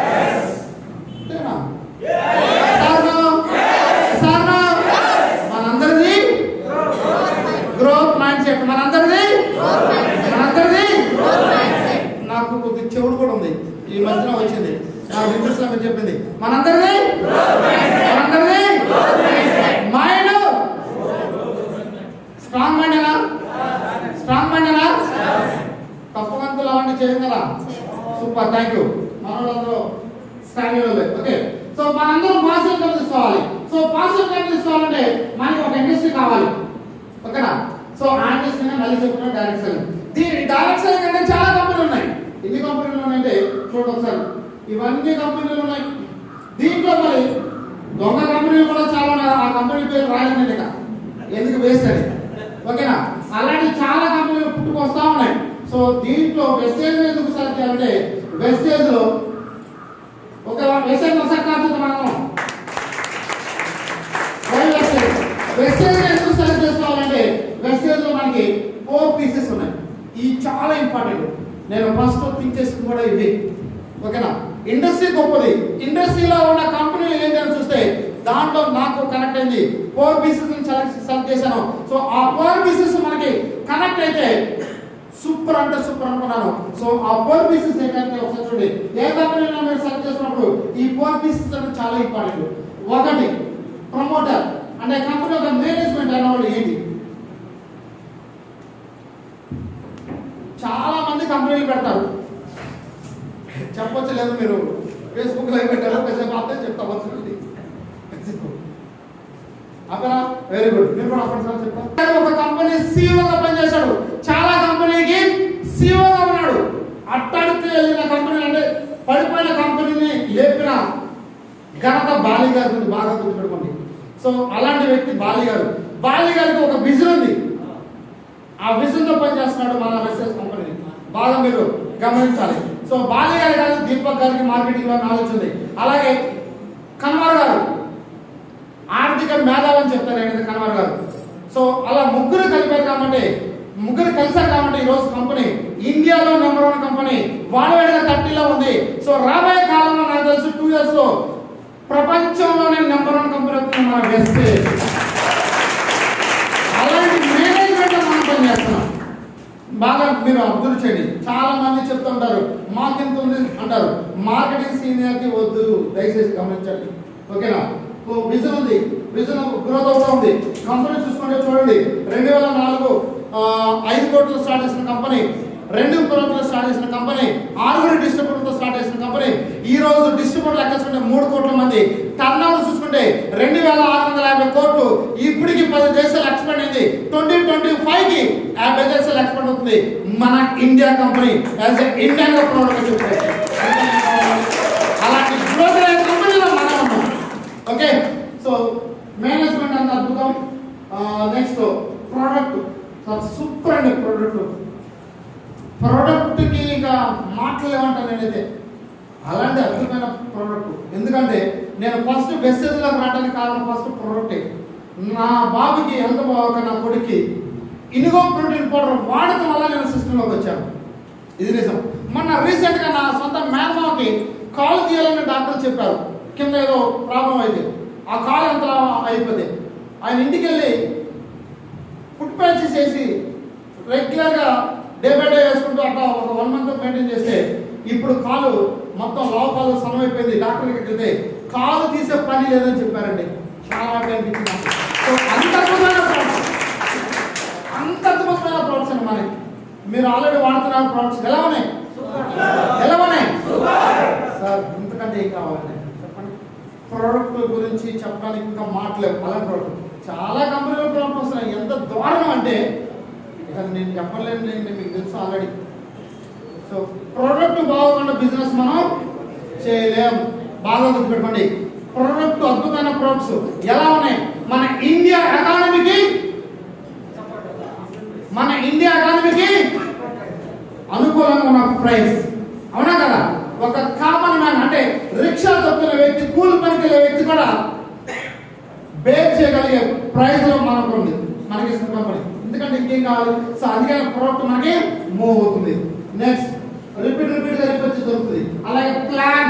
మనందరిది గ్రోత్ మైండ్ సెట్ మనందరిది మనందరిది నాకు కొద్ది చెవుడు కూడా ఉంది ఈ మధ్యన వచ్చింది నాకు ఇంగ్లీష్ లో మీరు చెప్పింది మనందరిది మనందరిది మైండ్ స్ట్రాంగ్ మైండ్ ఎలా స్ట్రాంగ్ మైండ్ ఎలా తప్పు గంతులు అవన్నీ చేయం కదా సూపర్ థ్యాంక్ యూ మనోళ్ళందరూ స్టాండర్డ్ ఓకే సో మనందరం పాసివ్ ఇన్కమ్ తీసుకోవాలి సో పాసివ్ ఇన్కమ్ తీసుకోవాలంటే మనకి ఒక ఇండస్ట్రీ కావాలి ఓకేనా సో ఆ ఇండస్ట్రీ మళ్ళీ చెప్తున్నా డైరెక్ట్ సెల్లింగ్ దీని డైరెక్ట్ సెల్లింగ్ అంటే చాలా కంపెనీలు ఉన్నాయి ఎన్ని కంపెనీలు ఉన్నాయంటే చూడండి ఒకసారి ఇవన్నీ కంపెనీలు ఉన్నాయి దీంట్లో మరి దొంగ కంపెనీలు కూడా చాలా ఉన్నాయి ఆ కంపెనీ పేరు రాయలేదు ఇక ఎందుకు వేస్ట్ అని ఓకేనా అలాంటి చాలా కంపెనీలు పుట్టుకొస్తా ఉన్నాయి సో సో దీంట్లో వెస్టేజ్ ఎందుకు సెలెక్ట్ చేయాలంటే వెస్టేజ్ లో ఒక వెస్టేజ్ ఒకసారి కాదు మనం వెస్టేజ్ వెస్టేజ్ ఎందుకు సెలెక్ట్ చేసుకోవాలంటే వెస్టేజ్ లో మనకి ఫోర్ పీసెస్ ఉన్నాయి ఇవి చాలా ఇంపార్టెంట్ నేను ఫస్ట్ థింక్ చేసుకుని కూడా ఇవి ఓకేనా ఇండస్ట్రీ గొప్పది ఇండస్ట్రీలో ఉన్న కంపెనీలు ఏంటని చూస్తే దాంట్లో నాకు కనెక్ట్ అయింది ఫోర్ పీసెస్ సెలెక్ట్ సెలెక్ట్ చేశాను సో ఆ ఫోర్ పీసెస్ మనకి కనెక్ట్ అయితే సూపర్ అంటే సూపర్ అనుకున్నాను సో ఆ ఫోర్ పీసెస్ ఏంటంటే ఒకసారి చూడండి ఏ కంపెనీలో మీరు సెలెక్ట్ చేసినప్పుడు ఈ ఫోర్ పీసెస్ అంటే చాలా ఇంపార్టెంట్ ఒకటి ప్రమోటర్ అంటే కంపెనీ ఒక మేనేజ్మెంట్ అనేవాళ్ళు ఏంటి చాలా మంది కంపెనీలు పెడతారు చెప్పొచ్చు లేదు మీరు ఫేస్బుక్ లైవ్ పెట్టారు కాసేపు అర్థం చెప్తా వస్తుంది అక్కడ వెరీ గుడ్ మీరు కూడా అక్కడ సార్ చెప్తారు ఒక కంపెనీ సీఓగా పనిచేశాడు చాలా కంపెనీకి సీఓగా ఉన్నాడు అట్టడికి వెళ్ళిన కంపెనీ అంటే పడిపోయిన కంపెనీని లేపిన ఘనత బాలి గారి గురించి బాగా గుర్తుపెట్టుకోండి సో అలాంటి వ్యక్తి బాలి గారు బాలి గారికి ఒక విజన్ ఉంది ఆ విజన్ తో పనిచేస్తున్నాడు మన వెస్టర్స్ కంపెనీ బాగా మీరు గమనించాలి సో బాలి గారి కాదు దీపక్ గారికి మార్కెటింగ్ లో నాలెడ్జ్ ఉంది అలాగే కన్వర్ గారు ఆర్థిక మేధావి అని చెప్తారు ఏంటంటే కన్వర్ గారు సో అలా ముగ్గురు కలిపారు కాబట్టి ముగ్గురు కలిసారు కాబట్టి ఈ రోజు కంపెనీ ఇండియాలో నెంబర్ వన్ కంపెనీ వాడవేడిగా థర్టీలో ఉంది సో రాబోయే కాలంలో నాకు తెలిసి టూ ఇయర్స్ లో ప్రపంచంలోనే నెంబర్ వన్ కంపెనీ అవుతుంది మన బెస్ట్ అలాంటి మేనేజ్మెంట్ మనం పనిచేస్తున్నాం బాగా మీరు అబ్జర్వ్ చేయండి చాలా మంది చెప్తుంటారు మాకెంత ఉంది అంటారు మార్కెటింగ్ సీనియారిటీ వద్దు దయచేసి గమనించండి ఓకేనా ఓ విజన్ ఉంది విజన్ గ్రోత్ అవుతా ఉంది కంపెనీ చూసుకుంటే చూడండి రెండు వేల నాలుగు ఆ, ఐదు కోట్లు స్టార్ట్ చేసిన కంపెనీ రెండు కోట్లు స్టార్ట్ చేసిన కంపెనీ ఆరుగురు డిస్ట్రిబ్యూటర్తో స్టార్ట్ చేసిన కంపెనీ ఈ రోజు డిస్ట్రిబ్యూటర్ లెక్కేసుకుంటే మూడు కోట్ల మంది టర్న్ ఓవర్ చూసుకుంటే రెండు వేల ఆరు వందల యాభై కోట్లు ఇప్పటికి పది దేశాలు ఎక్స్పెండ్ అయింది ట్వంటీ ట్వంటీ ఫైవ్ కి యాభై దేశాలు ఎక్స్పెండ్ అవుతుంది మన India company as Indian product చెప్తే అలాంటి గ్రోత్ అయ్యే కంపెనీలో మనం ఉన్నాం ఓకే సో మేనేజ్మెంట్ అంత అద్భుతం నెక్స్ట్ ప్రోడక్ట్ సూపర్ అండి ప్రోడక్ట్ ప్రోడక్ట్ కి ఇక మాటలు ఏమంటాను నేనైతే అలాంటి అద్భుతమైన ప్రోడక్ట్ ఎందుకంటే నేను ఫస్ట్ మెసేజ్ లో రావడానికి కారణం ఫస్ట్ ప్రోడక్టే నా బాబుకి ఎంత బాగా నా కొడుక్కి ఇనుగో ప్రోటీన్ పౌడర్ వాడటం వల్ల నేను సిస్టంలోకి వచ్చాను ఇది నిజం మొన్న రీసెంట్ గా నా సొంత మేనమావకి కాలు తీయాలని డాక్టర్ చెప్పారు కింద ఏదో ప్రాబ్లం అయితే ఆ కాలు ఎంత అయిపోతే ఆయన ఇంటికి వెళ్ళి ఫుడ్ ప్యాచెస్ వేసి రెగ్యులర్ గా డే బై డే వేసుకుంటూ అట్లా ఒక వన్ మంత్ మెయింటైన్ చేస్తే ఇప్పుడు కాలు మొత్తం లోపాలు సమమైపోయింది డాక్టర్ దగ్గరికి వెళ్తే కాలు తీసే పని లేదని చెప్పారండి చాలా హ్యాపీ అనిపించింది నాకు. సో అంత అద్భుతమైన products. అంత అద్భుతమైన ప్రోడక్ట్స్ అండి మనకి మీరు ఆల్రెడీ వాడుతున్న ప్రోడక్ట్స్ ఎలా ఉన్నాయి ఎలా ఉన్నాయి సార్ ఇంతకంటే ఏం కావాలండి చెప్పండి ప్రోడక్ట్ గురించి చెప్పడానికి ఇంకా మాటలేవు అలాంటి ప్రోడక్ట్ చాలా కంపెనీల ప్రోడక్ట్ వస్తున్నాయి ఎంత దారుణం అంటే ఇక నేను చెప్పలేను నేను మీకు తెలుసు ఆల్రెడీ సో ప్రోడక్ట్ బాగుండే బిజినెస్ మనం చేయలేం బాగా గుర్తుపెట్టుకోండి ప్రోడక్ట్ అద్భుతమైన ప్రోడక్ట్స్ ఎలా ఉన్నాయి మన ఇండియా ఎకానమీకి మన ఇండియా ఎకానమీకి అనుకూలంగా ఉన్న ప్రైస్ అవునా కదా ఒక కామన్ మ్యాన్ అంటే రిక్షా తొక్కిన వ్యక్తి కూలి పనికి వెళ్ళే వ్యక్తి కూడా బేర్ చేయగలిగే ప్రైస్ లో మనకు ఉంది మనకి ఇస్తున్న కంపెనీ ఎందుకంటే ఇంకేం కావాలి సో అందుకని ప్రోడక్ట్ మనకి మూవ్ అవుతుంది నెక్స్ట్ రిపీట్ రిపీట్ గా రిపీట్ దొరుకుతుంది అలాగే ప్లాన్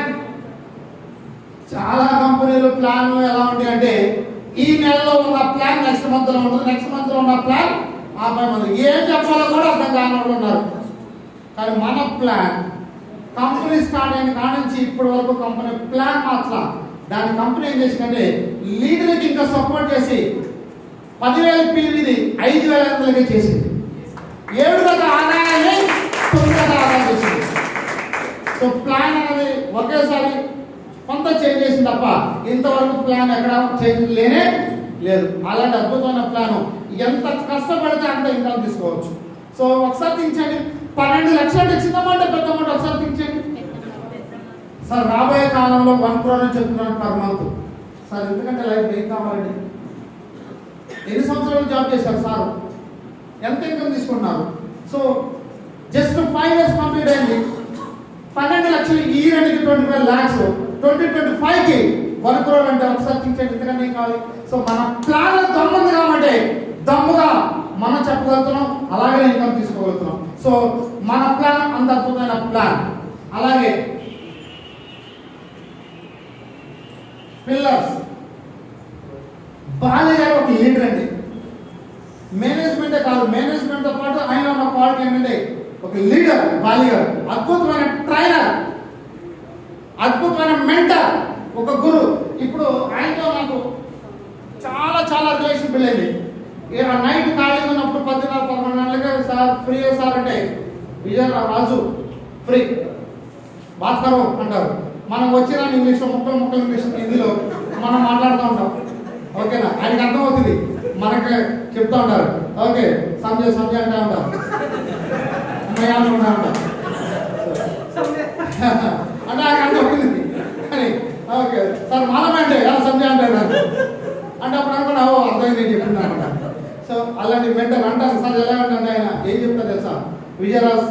చాలా కంపెనీలు ప్లాన్ ఎలా ఉంటాయి అంటే ఈ నెలలో ఉన్న ప్లాన్ నెక్స్ట్ మంత్ లో ఉంటుంది నెక్స్ట్ మంత్ లో ఉన్న ప్లాన్ ఆ పై మంత్ ఏం చెప్పాలో కూడా అర్థం కాని వాళ్ళు ఉన్నారు కానీ మన ప్లాన్ కంపెనీ స్టార్ట్ అయిన కాడ నుంచి ఇప్పటి వరకు కంపెనీ ప్లాన్ మార్చలా దాని కంపెనీ ఏం చేసిందంటే లీడర్కి ఇంకా సపోర్ట్ చేసి పదివేల పీరియడ్ని ఐదు వేల ఐదు వందలకే చేసింది ఏడు గత ఆదాయాన్ని తొమ్మిది గత ఆదాయం చేసింది సో ప్లాన్ అనేది ఒకేసారి కొంత చేంజ్ చేసింది తప్ప ఇంతవరకు ప్లాన్ ఎక్కడ చేంజ్ లేనే లేదు అలాంటి అద్భుతమైన ప్లాన్ ఎంత కష్టపడితే అంత ఇన్కమ్ తీసుకోవచ్చు సో ఒకసారి తించండి పన్నెండు లక్షలు అంటే చిన్న మాట పెద్ద మాట ఒకసారి తించండి సార్ రాబోయే కాలంలో వన్ క్రోర్ అని చెప్తున్నాను పర్ మంత్ సార్ ఎందుకంటే లైఫ్ ఏం కావాలండి ఎన్ని సంవత్సరాలు జాబ్ చేశారు సార్ ఎంత ఇన్కమ్ తీసుకుంటున్నారు so just five years complete అయింది పన్నెండు లక్షలు ఈ రెండుకి twenty five lakhs twenty twenty five కి వన్ క్రోర్ అంటే ఒకసారి తీర్చండి ఎందుకంటే ఏం కావాలి సో మన ప్లాన్ దమ్ముంది కాబట్టి దమ్ముగా మనం చెప్పగలుగుతున్నాం అలాగే ఇన్కమ్ తీసుకోగలుగుతున్నాం సో మన ప్లాన్ అంత అద్భుతమైన ప్లాన్ అలాగే పిల్లర్స్ బాలయ్య గారు ఒక లీడర్ అండి మేనేజ్మెంటే కాదు మేనేజ్మెంట్ తో పాటు ఆయన ఉన్న క్వాలిటీ ఏంటంటే ఒక లీడర్ బాలి గారు అద్భుతమైన ట్రైనర్ అద్భుతమైన మెంటర్ ఒక గురు ఇప్పుడు ఆయనతో నాకు చాలా చాలా రిలేషన్ బిల్ అయింది ఇక నైట్ ఖాళీగా ఉన్నప్పుడు పద్దెన్నర పదకొండు గంటలకి సార్ ఫ్రీ సార్ అంటే విజయ రాజు ఫ్రీ బాత్ కరో అంటారు మనం వచ్చిన ఇంగ్లీష్ ముక్కలు ముక్కలు ఇంగ్లీష్ హిందీలో మనం మాట్లాడుతూ ఉంటాం ఓకేనా ఆయనకి అర్థమవుతుంది మనకి చెప్తా ఉంటారు ఓకే సంజయ్ సంజయ్ అంటా ఉంటారు మయా అంటా ఉంటారు అంటే ఆయనకి అర్థమవుతుంది కానీ ఓకే సార్ మాలమే అంటే ఎలా సంజయ్ అంటారు అంటే అప్పుడు అనుకున్నా ఓ అర్థమైంది నేను చెప్పింది అనమాట సో అలాంటి మెంటర్ అంటారు సార్ ఎలా అంటే ఆయన ఏం చెప్తారు తెలుసా విజయరాజ్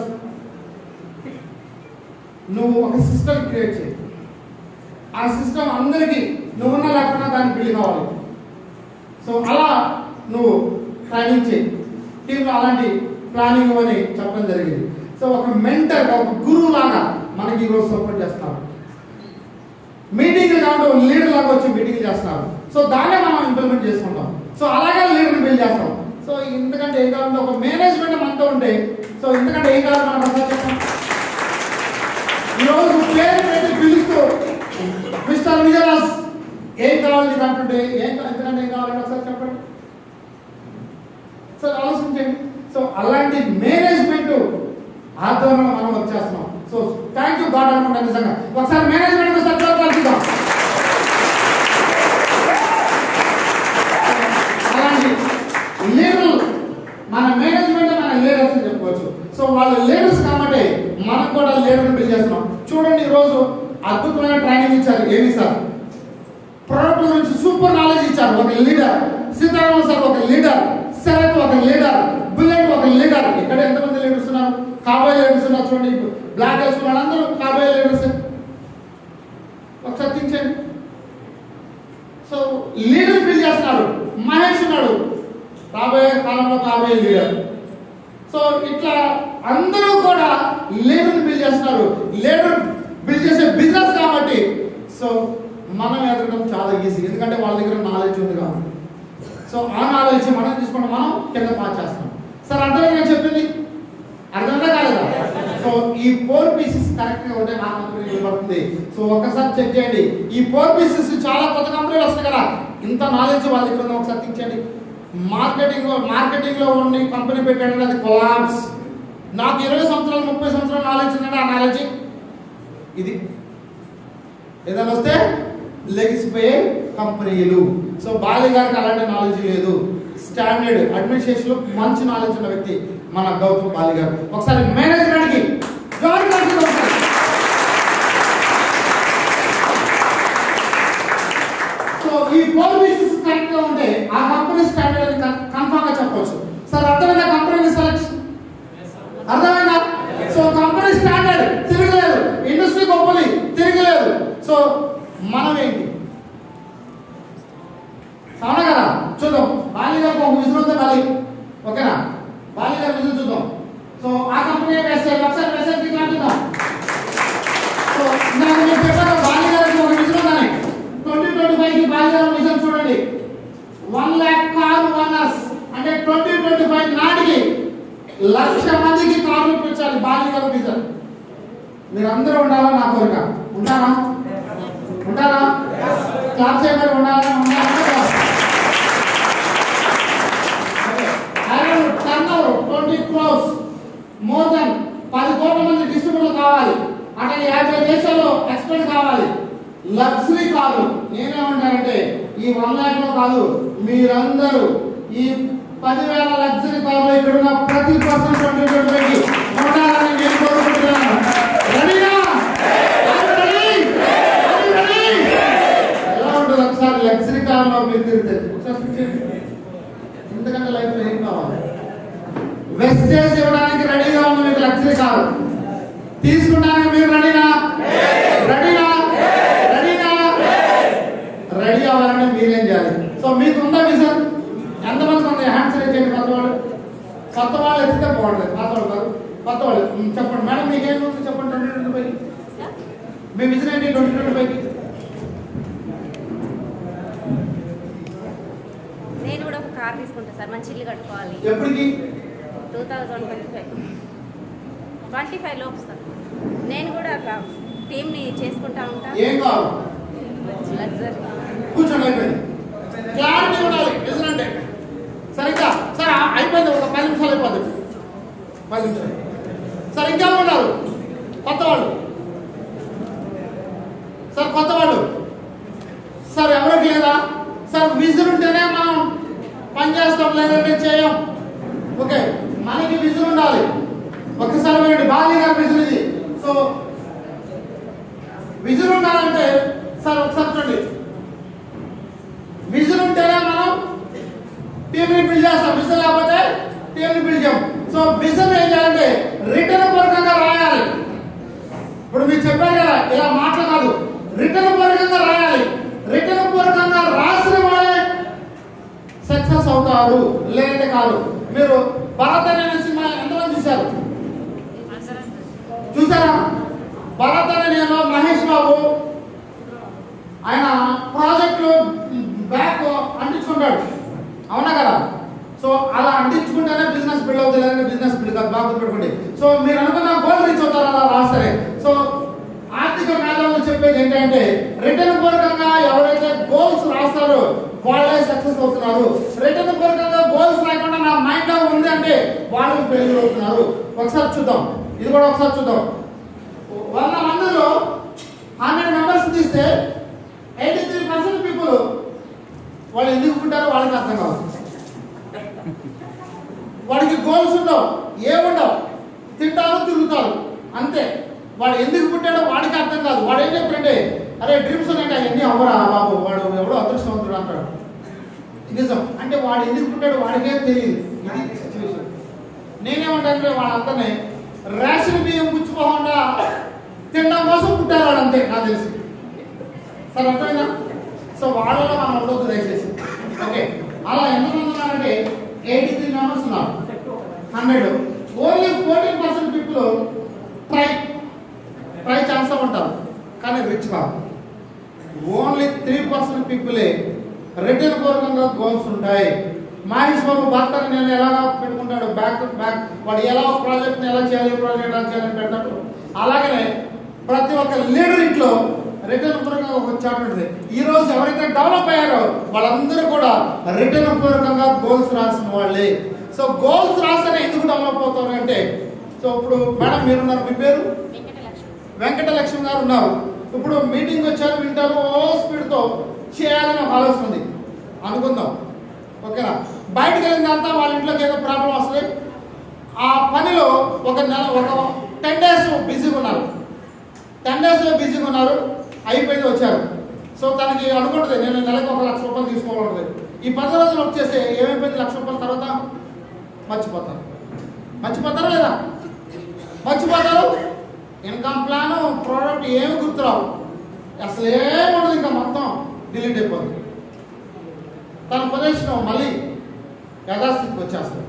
నువ్వు ఒక సిస్టమ్ క్రియేట్ చేయి ఆ సిస్టమ్ అందరికీ నువ్వున్నా లేకపోయినా దానికి బిల్డ్ కావాలి సో అలా నువ్వు ట్రైనింగ్ చేయి టీంలో అలాంటి ప్లానింగ్ అని చెప్పడం జరిగింది సో ఒక మెంటర్ ఒక గురువు లాగా మనకి ఈరోజు సపోర్ట్ చేస్తున్నారు మీటింగ్లు కాబట్టి ఒక లీడర్ లాగా వచ్చి మీటింగ్ చేస్తున్నారు సో దాన్నే మనం ఇంప్లిమెంట్ చేసుకుంటాం సో అలాగే లీడర్ బిల్డ్ చేస్తాం సో ఎందుకంటే ఏం కావాలంటే ఒక మేనేజ్మెంట్ మనతో ఉంటే సో ఎందుకంటే ఏం కావాలి మనం ఒకసారి చెప్పండి ఈరోజు పేరు పెట్టి పిలుస్తూ మిస్టర్ విజయరాజ్ ఏం కావాలి నీకు అంటుంటే ఏం కా- ఎందుకంటే ఏం కావాలంటే ఒకసారి చెప్పండి సో ఆలోచించండి సో అలాంటి మేనేజ్మెంట్ ఆధ్వర్యంలో మనం వచ్చేస్తున్నాం సో థ్యాంక్ యూ గాడ్ అనుకుంటా నిజంగా ఒకసారి మేనేజ్మెంట్ సత్యాలు కలుపుదాం అలాంటి లీడర్లు మన మేనేజ్మెంట్ మన లీడర్స్ అని చెప్పుకోవచ్చు సో వాళ్ళు లీడర్స్ కాబట్టి మనం కూడా లీడర్ బిల్డ్ చేస్తున్నాం చూడండి ఈ రోజు అద్భుతమైన ట్రైనింగ్ ఇచ్చారు ఏమి సార్ ప్రొడక్ట్ గురించి సూపర్ నాలెడ్జ్ ఇచ్చారు ఒక లీడర్ సీతారామ సార్ ఒక లీడర్ శరత్ ఒక లీడర్ బుల్లెట్ ఒక లీడర్ ఇక్కడ ఎంతమంది లీడర్స్ ఉన్నారు కాబోయే లీడర్స్ ఉన్నారు చూడండి బ్లాక్ వేసుకున్న అందరూ కాబోయే లీడర్స్ ఒకసారి దించండి సో లీడర్ బిల్డ్ చేస్తున్నారు మహేష్ ఉన్నాడు రాబోయే కాలంలో కాబోయే లీడర్ సో ఇట్లా అందరూ కూడా లీడర్ బిల్డ్ చేస్తున్నారు లీడర్ బిల్డ్ చేసే బిజినెస్ కాబట్టి సో మనం ఎదగడం చాలా ఈజీ ఎందుకంటే వాళ్ళ దగ్గర నాలెడ్జ్ ఉంది కాబట్టి సో ఆ నాలెడ్జ్ మనం తీసుకుంటే మనం కింద పాస్ చేస్తాం సార్ అర్థమైంది నేను చెప్పింది అర్థమైందా కాలేదా సో ఈ ఫోర్ పీసెస్ కరెక్ట్ గా ఉంటే నా కంపెనీ పడుతుంది సో ఒక్కసారి చెక్ చేయండి ఈ ఫోర్ పీసెస్ చాలా కొత్త కంపెనీలు వస్తాయి కదా ఇంత నాలెడ్జ్ వాళ్ళ దగ్గర ఉందో ఒకసారి తెచ్చండి మార్కెటింగ్ మార్కెటింగ్ లో ఉండి కంపెనీ పెట్టాడు అది కొలాబ్స్ నాకు ఇరవై సంవత్సరాలు ముప్పై సంవత్సరాలు నాలెడ్జ్ ఉందంటే ఆ నాలెడ్జ్ ఇది ఏదైనా వస్తే లెగిసిపోయే కంపెనీలు సో బాలి గారికి అలాంటి నాలెడ్జ్ లేదు స్టాండర్డ్ అడ్మినిస్ట్రేషన్ లో మంచి నాలెడ్జ్ ఉన్న వ్యక్తి మన గౌతమ్ బాలి గారు ఒకసారి మేనేజ్మెంట్ కి గౌరవం కలిగి ఒకసారి. సో ఈ ఫోర్ పీసెస్ కరెక్ట్ గా ఉంటే ఆ కంపెనీ స్టాండర్డ్ అని కన్ఫర్మ్ గా చెప్పవచ్చు సార్ అర్థమైందా కంపెనీ సెలెక్షన్ అర్థమైందా సో కంపెనీ స్టాండర్డ్ తిరగలేదు ఇండస్ట్రీ గొప్పది తిరగలేదు సో మనం ఏంటి అవునా కదా చూద్దాం బాలి గారికి ఒక విజులు ఉందా బాలి ఓకేనా బాలి గారి విజులు చూద్దాం సో ఆ కంపెనీ వేస్తే ఒకసారి వేస్తే ఇట్లా చూద్దాం సో ఇందాక నేను చెప్పాను బాలి గారికి ఒక విజులు ఉందని ట్వంటీ ట్వంటీ ఫైవ్ కి బాలి గారి విజన్ చూడండి వన్ ల్యాక్ కార్ ఓనర్స్ అంటే ట్వంటీ ట్వంటీ ఫైవ్ నాటికి లక్ష మందికి కార్లు ఇప్పించాలి బాలి గారి విజన్ మీరందరూ ఉండాలని నా కోరిక ఉంటారా ఉంటారా క్లాస్ చేయమని ఉండాలని ఉండాలని turn over twenty crores more than పది కోట్ల మంది డిస్ట్రిబ్యూటర్ కావాలి అట్లా యాభై దేశాల్లో ఎక్స్పెంట్ కావాలి లగ్జరీ కాదు నేనేమంటానంటే ఈ వన్ ల్యాక్ లో కాదు మీరందరూ ఈ పదివేల లగ్జరీ కార్లో ఇక్కడ ఉన్న ప్రతి పర్సన్ ట్వంటీ ట్వంటీ ఉండాలని నేను కోరుకుంటున్నాను రెడీనా Are you ready? Are you ready? ఎలా ఉంటుంది ఒకసారి లగ్జరీ కార్లో మీరు తిరిగితే ఒకసారి చూడండి. ఎందుకంటే లైఫ్ లో ఏం కావాలి వెస్టేజ్ ఇవ్వడానికి రెడీగా ఉన్న మీకు లగ్జరీ చేయండి సార్ తీసుకుంటానికి మీరు రెడీనా రెడీనా రెడీనా రెడీ అవ్వాలంటే మీరేం చేయాలి సో మీకు ఉందా విజన్ ఎంతమంది ఉంది హ్యాండ్స్ రేజ్ చేయండి కొత్త వాళ్ళు కొత్త వాళ్ళు ఎత్తితే బాగుంటుంది పాత వాళ్ళు కాదు కొత్త వాళ్ళు ఉమ్, చెప్పండి మేడం మీకేం ఉంది చెప్పండి ట్వంటీ ట్వంటీ ఫైవ్ మీ విజన్ ఏంటి ట్వంటీ ట్వంటీ ఫైవ్ నేను కూడా ఒక కార్ తీసుకుంటా సార్ మంచి ఇల్లు కట్టుకోవాలి ఎప్పటికి two thousand twenty five twenty five లోపు సార్ నేను కూడా ఒక టీమ్ని చేసుకుంటా ఉంటా ఏం కావాలి లగ్జరీ కూర్చోండి అయిపోయింది క్లారిటీ ఉండాలి విజన్ అంటే సరే ఇంకా సరే ఆ- అయిపోయింది ఒక పది నిమిషాలు అయిపోతుంది పది నిమిషాలు సరే ఇంకా ఉన్నారు కొత్త వాళ్ళు సార్ కొత్త వాళ్ళు సార్ ఎవరికి లేదా సార్ విజన్ ఉంటేనే మనం పని చేస్తాం లేదంటే చేయం ఓకే మనకి విజన్ ఉండాలి ఒక్కసారి వినండి బాగా గారి విజన్ ఇది సో విజన్ ఉండాలంటే సార్ ఒకసారి చూడండి విజన్ ఉంటేనే మనం టీంని బిల్డ్ చేస్తాం విజన్ లేకపోతే టీంని బిల్డ్ చేయం సో విజన్ ఏం చేయాలంటే రిటర్న్ పూర్వకంగా రాయాలి ఇప్పుడు మీరు చెప్పారు కదా ఇలా మాటలు కాదు రిటర్న్ పూర్వకంగా రాయాలి రిటర్న్ పూర్వకంగా రాసిన వాళ్ళే సక్సెస్ అవుతారు లేదంటే కాదు మీరు భరత్ అనే సినిమా ఎంతమంది చూశారు చూసారా భరత్ అనే నేను మహేష్ బాబు ఆయన ప్రాజెక్టు బ్యాక్ అంటించుకుంటాడు అవునా కదా సో అలా అంటించుకుంటేనే బిజినెస్ బిల్డ్ అవుతుంది లేదంటే బిజినెస్ బిల్డ్ కాదు బాగా పెట్టుకోండి సో మీరు అనుకున్న గోల్ రీచ్ అవుతారు అలా రాస్తారే సో ఆర్థిక మేధావులు చెప్పేది ఏంటంటే రిటర్న్ పూర్వకంగా ఎవరైతే గోల్స్ రాస్తారో వాళ్ళే సక్సెస్ అవుతున్నారు రిటర్న్ పూర్వకంగా గోల్స్ రాకుండా నా మైండ్ లో ఉంది అంటే వాళ్ళు ఫెయిల్ అవుతున్నారు ఒకసారి చూద్దాం ఇది కూడా ఒకసారి చూద్దాం వంద మందిలో హండ్రెడ్ మెంబర్స్ తీస్తే ఎయిటీ త్రీ పర్సెంట్ పీపుల్ వాళ్ళు ఎందుకు పుట్టారో వాళ్ళకి అర్థం కాదు వాడికి గోల్స్ ఉండవు ఏముండవు తింటారు తిరుగుతారు అంతే వాడు ఎందుకు పుట్టాడో వాడికి అర్థం కాదు వాడు ఏం చెప్పాడంటే అరే డ్రీమ్స్ ఉన్నాయంటే అవన్నీ అవ్వరా బాబు వాడు ఎవడో అదృష్టవంతుడు అంటాడు నిజం అంటే వాడు ఎందుకు పుట్టాడో వాడికే తెలియదు ఇది సిచ్యువేషన్ నేనేమంటానంటే వాళ్ళందరినీ రేషన్ బియ్యం పుచ్చుకోకుండా తినడం కోసం పుట్టారు వాడు అంతే నాకు తెలిసి సార్ అర్థమైందా సో వాళ్ళలో మనం ఉండొద్దు దయచేసి ఓకే అలా ఎంతమంది ఉన్నారంటే ఎయిటీ త్రీ మెంబర్స్ ఉన్నారు hundred only fourteen percent people try try చేస్తూ ఉంటారు కానీ రిచ్ కాదు ఓన్లీ త్రీ పర్సెంట్ పీపులే రిటర్న్ పూర్వకంగా గోల్స్ ఉంటాయి మహేష్ బాబు భర్తని నేను ఎలాగా పెట్టుకుంటాడు బ్యాక్ టు బ్యాక్ వాడు ఎలా ప్రాజెక్ట్ ఎలా చేయాలి ఏ ప్రాజెక్ట్ ఎలా చేయాలని పెడతాడు అలాగనే ప్రతి ఒక్క లీడర్ ఇంట్లో రిటర్న్ పూర్వకంగా ఒక చాట్ ఉంటుంది ఈ రోజు ఎవరైతే డెవలప్ అయ్యారో వాళ్ళందరూ కూడా రిటర్న్ పూర్వకంగా గోల్స్ రాసిన వాళ్ళే సో గోల్స్ రాస్తేనే ఎందుకు డెవలప్ అవుతారు అంటే సో ఇప్పుడు మేడం మీరున్నారు మీ పేరు వెంకటలక్ష్మి వెంకటలక్ష్మి గారు ఉన్నారు ఇప్పుడు మీటింగ్ వచ్చారు వింటారు ఓ స్పీడ్తో చేయాలని ఒక ఆలోచన ఉంది అనుకుందాం ఓకేనా బయటకు వెళ్ళిన తర్వాత వాళ్ళ ఇంట్లోకి ఏదో ప్రాబ్లం వస్తుంది ఆ పనిలో ఒక నెల ఒక టెన్ డేస్ బిజీగా ఉన్నారు టెన్ డేస్ బిజీగా ఉన్నారు అయిపోయింది వచ్చారు సో తనకి అనుకుంటుంది నేను నెలకు ఒక లక్ష రూపాయలు తీసుకోవాలంటుంది ఈ పది రోజులు వచ్చేసి ఏమైపోయింది లక్ష రూపాయల తర్వాత మర్చిపోతారు మర్చిపోతారా లేదా మర్చిపోతారు ఇన్కమ్ ప్లాన్ ప్రోడక్ట్ ఏమి గుర్తురావు అసలు ఏముండదు ఇంకా మొత్తం డిలీట్ అయిపోతుంది తన పొజిషన్ మళ్ళీ యథాస్థితికి వచ్చేస్తుంది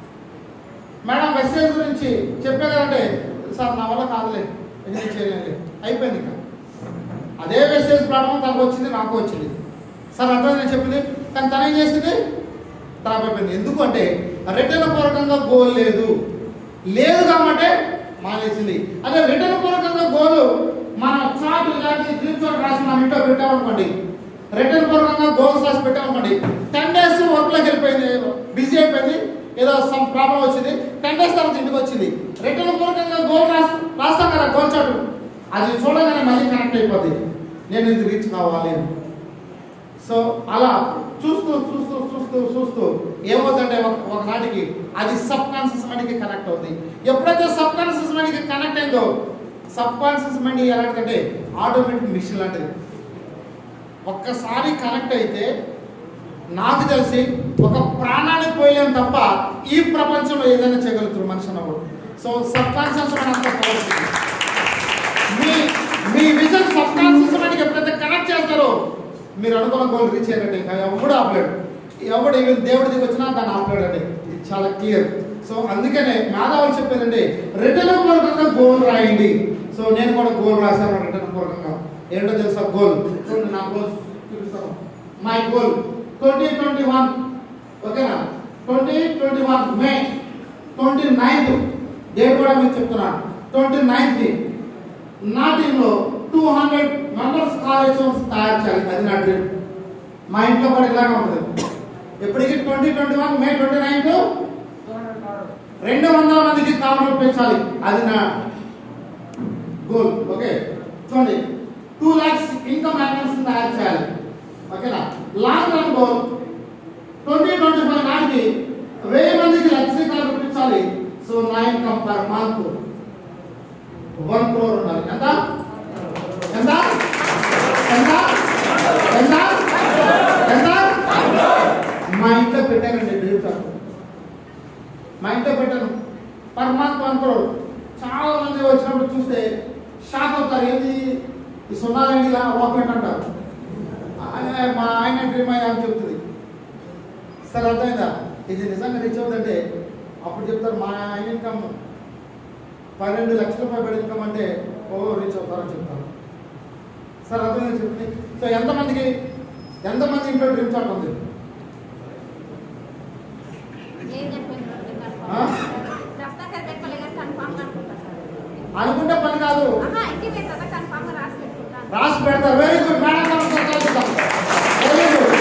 మేడం మెసేజ్ గురించి చెప్పేదంటే సార్ నా వల్ల కాదులే ఇది చేయలేదు అయిపోయింది ఇంకా అదే మెసేజ్ ప్రాబ్లం తనకు వచ్చింది నాకు వచ్చింది సార్ అంటే నేను చెప్పింది కానీ తను ఏం చేసింది డ్రాప్ అయిపోయింది ఎందుకు అంటే రిటర్న్ పూర్వకంగా గోల్ లేదు లేదు కాబట్టి మానేసింది అదే రిటర్న్ పూర్వకంగా గోల్ మన చార్ట్ ఇలాంటి స్క్రీన్ షాట్ రాసి మన ఇంట్లో పెట్టామనుకోండి రిటర్న్ పూర్వకంగా గోల్స్ రాసి పెట్టామనుకోండి టెన్ డేస్ వర్క్లోకి వెళ్ళిపోయింది బిజీ అయిపోయింది ఏదో సమ్ ప్రాబ్లం వచ్చింది టెన్ డేస్ తర్వాత ఇంటికి వచ్చింది రిటర్న్ పూర్వకంగా గోల్ రాస్ రాస్తాం కదా గోల్ చార్ట్ అది చూడగానే మళ్ళీ కనెక్ట్ అయిపోద్ది నేను ఇది రీచ్ కావాలి అని సో అలా చూస్తూ చూస్తూ చూస్తూ చూస్తూ ఏమవుతుందంటే ఒక ఒకనాటికి అది సబ్ కాన్షియస్ మైండ్కి కనెక్ట్ అవుతుంది ఎప్పుడైతే సబ్ కాన్షియస్ మైండ్కి కనెక్ట్ అయిందో సబ్ కాన్షియస్ మైండ్ ఎలాంటిదంటే ఆటోమేటిక్ మిషన్ లాంటిది ఒక్కసారి కనెక్ట్ అయితే నాకు తెలిసి ఒక ప్రాణాన్ని పోయలేం తప్ప ఈ ప్రపంచంలో ఏదైనా చేయగలుగుతారు మనిషి అన్నప్పుడు సో సబ్ కాన్షియస్ మైండ్ అంత పవర్ఫుల్ మీ మీ విజన్ సబ్ కాన్షియస్ మైండ్కి ఎప్పుడైతే కనెక్ట్ చేస్తారో మీరు అనుకున్న గోల్ రీచ్ అయ్యారండి ఇంకా ఎవడు ఆపలేడు ఎవడు ఈవెన్ దేవుడి దిగి వచ్చినా దాన్ని ఆపలేడండి ఇది చాలా క్లియర్ సో అందుకనే మేధావులు చెప్పారండి రిటర్న్ పూర్వకంగా గోల్ రాయండి సో నేను కూడా గోల్ రాశాను రిటర్న్ పూర్వకంగా ఏంటో తెలుసా గోల్ చూడండి నా గోల్ చూపిస్తాను my goal twenty twenty one ఓకేనా twenty twenty one May twenty ninth date కూడా మీకు చెప్తున్నాను ట్వంటీ నైన్త్ నా టీంలో టూ హండ్రెడ్ మెంబర్స్ కాలేజ్ తయారు చేయాలి అది నా డ్రీమ్ మా ఇంట్లో కూడా ఇలాగే ఉంటుంది ఎప్పటికీ twenty twenty one May twenty ninth రెండు వందల మందికి కామెంట్ పెంచాలి అది నా గోల్ ఓకే చూడండి టూ లాక్స్ ఇన్కమ్ మ్యాగ్నెట్స్ తయారు చేయాలి ఓకేనా long run goal twenty twenty five నాటికి వెయ్యి మందికి లక్ష కాలు పెంచాలి సో నా income per month one crore ఉండాలి ఎంత ఎంత ఎంత ఎంత ఎంత మా ఇంట్లో పెట్టానండి డ్రీమ్ షాప్ మా ఇంట్లో పెట్టాను పర్ మంత్ వన్ క్రోర్ చాలా మంది వచ్చినప్పుడు చూస్తే షాక్ అవుతారు ఏంది ఈ సున్నాలండి ఇలా ఓపెన్ అంటారు ఆయన- మా ఆయన డ్రీమ్ అయ్యా అని చెప్తుంది సరే అర్థమైందా ఇది నిజంగా రీచ్ అవుతుందంటే అప్పుడు చెప్తారు మా ఆయన ఇన్కమ్ పన్నెండు లక్షల రూపాయలు ఇన్కమ్ అంటే ఓ రీచ్ అవుతారని చెప్తారు సార్ అర్థమైంది చెప్పింది సో ఎంతమందికి ఎంతమంది ఇంట్లో డ్రీమ్ షాట్ ఉంది ఏం చెప్పాను ఆ? దస్తాకర్ పెట్టుకోలే కానీ కన్ఫామ్ అనుకుంటా సార్ అనుకుంటే పని కాదు ఆహా ఇంటికి పోయిన తర్వాత కన్ఫామ్ గా రాసి పెట్టుకుంటాను రాసి పెడతారు very good madam very good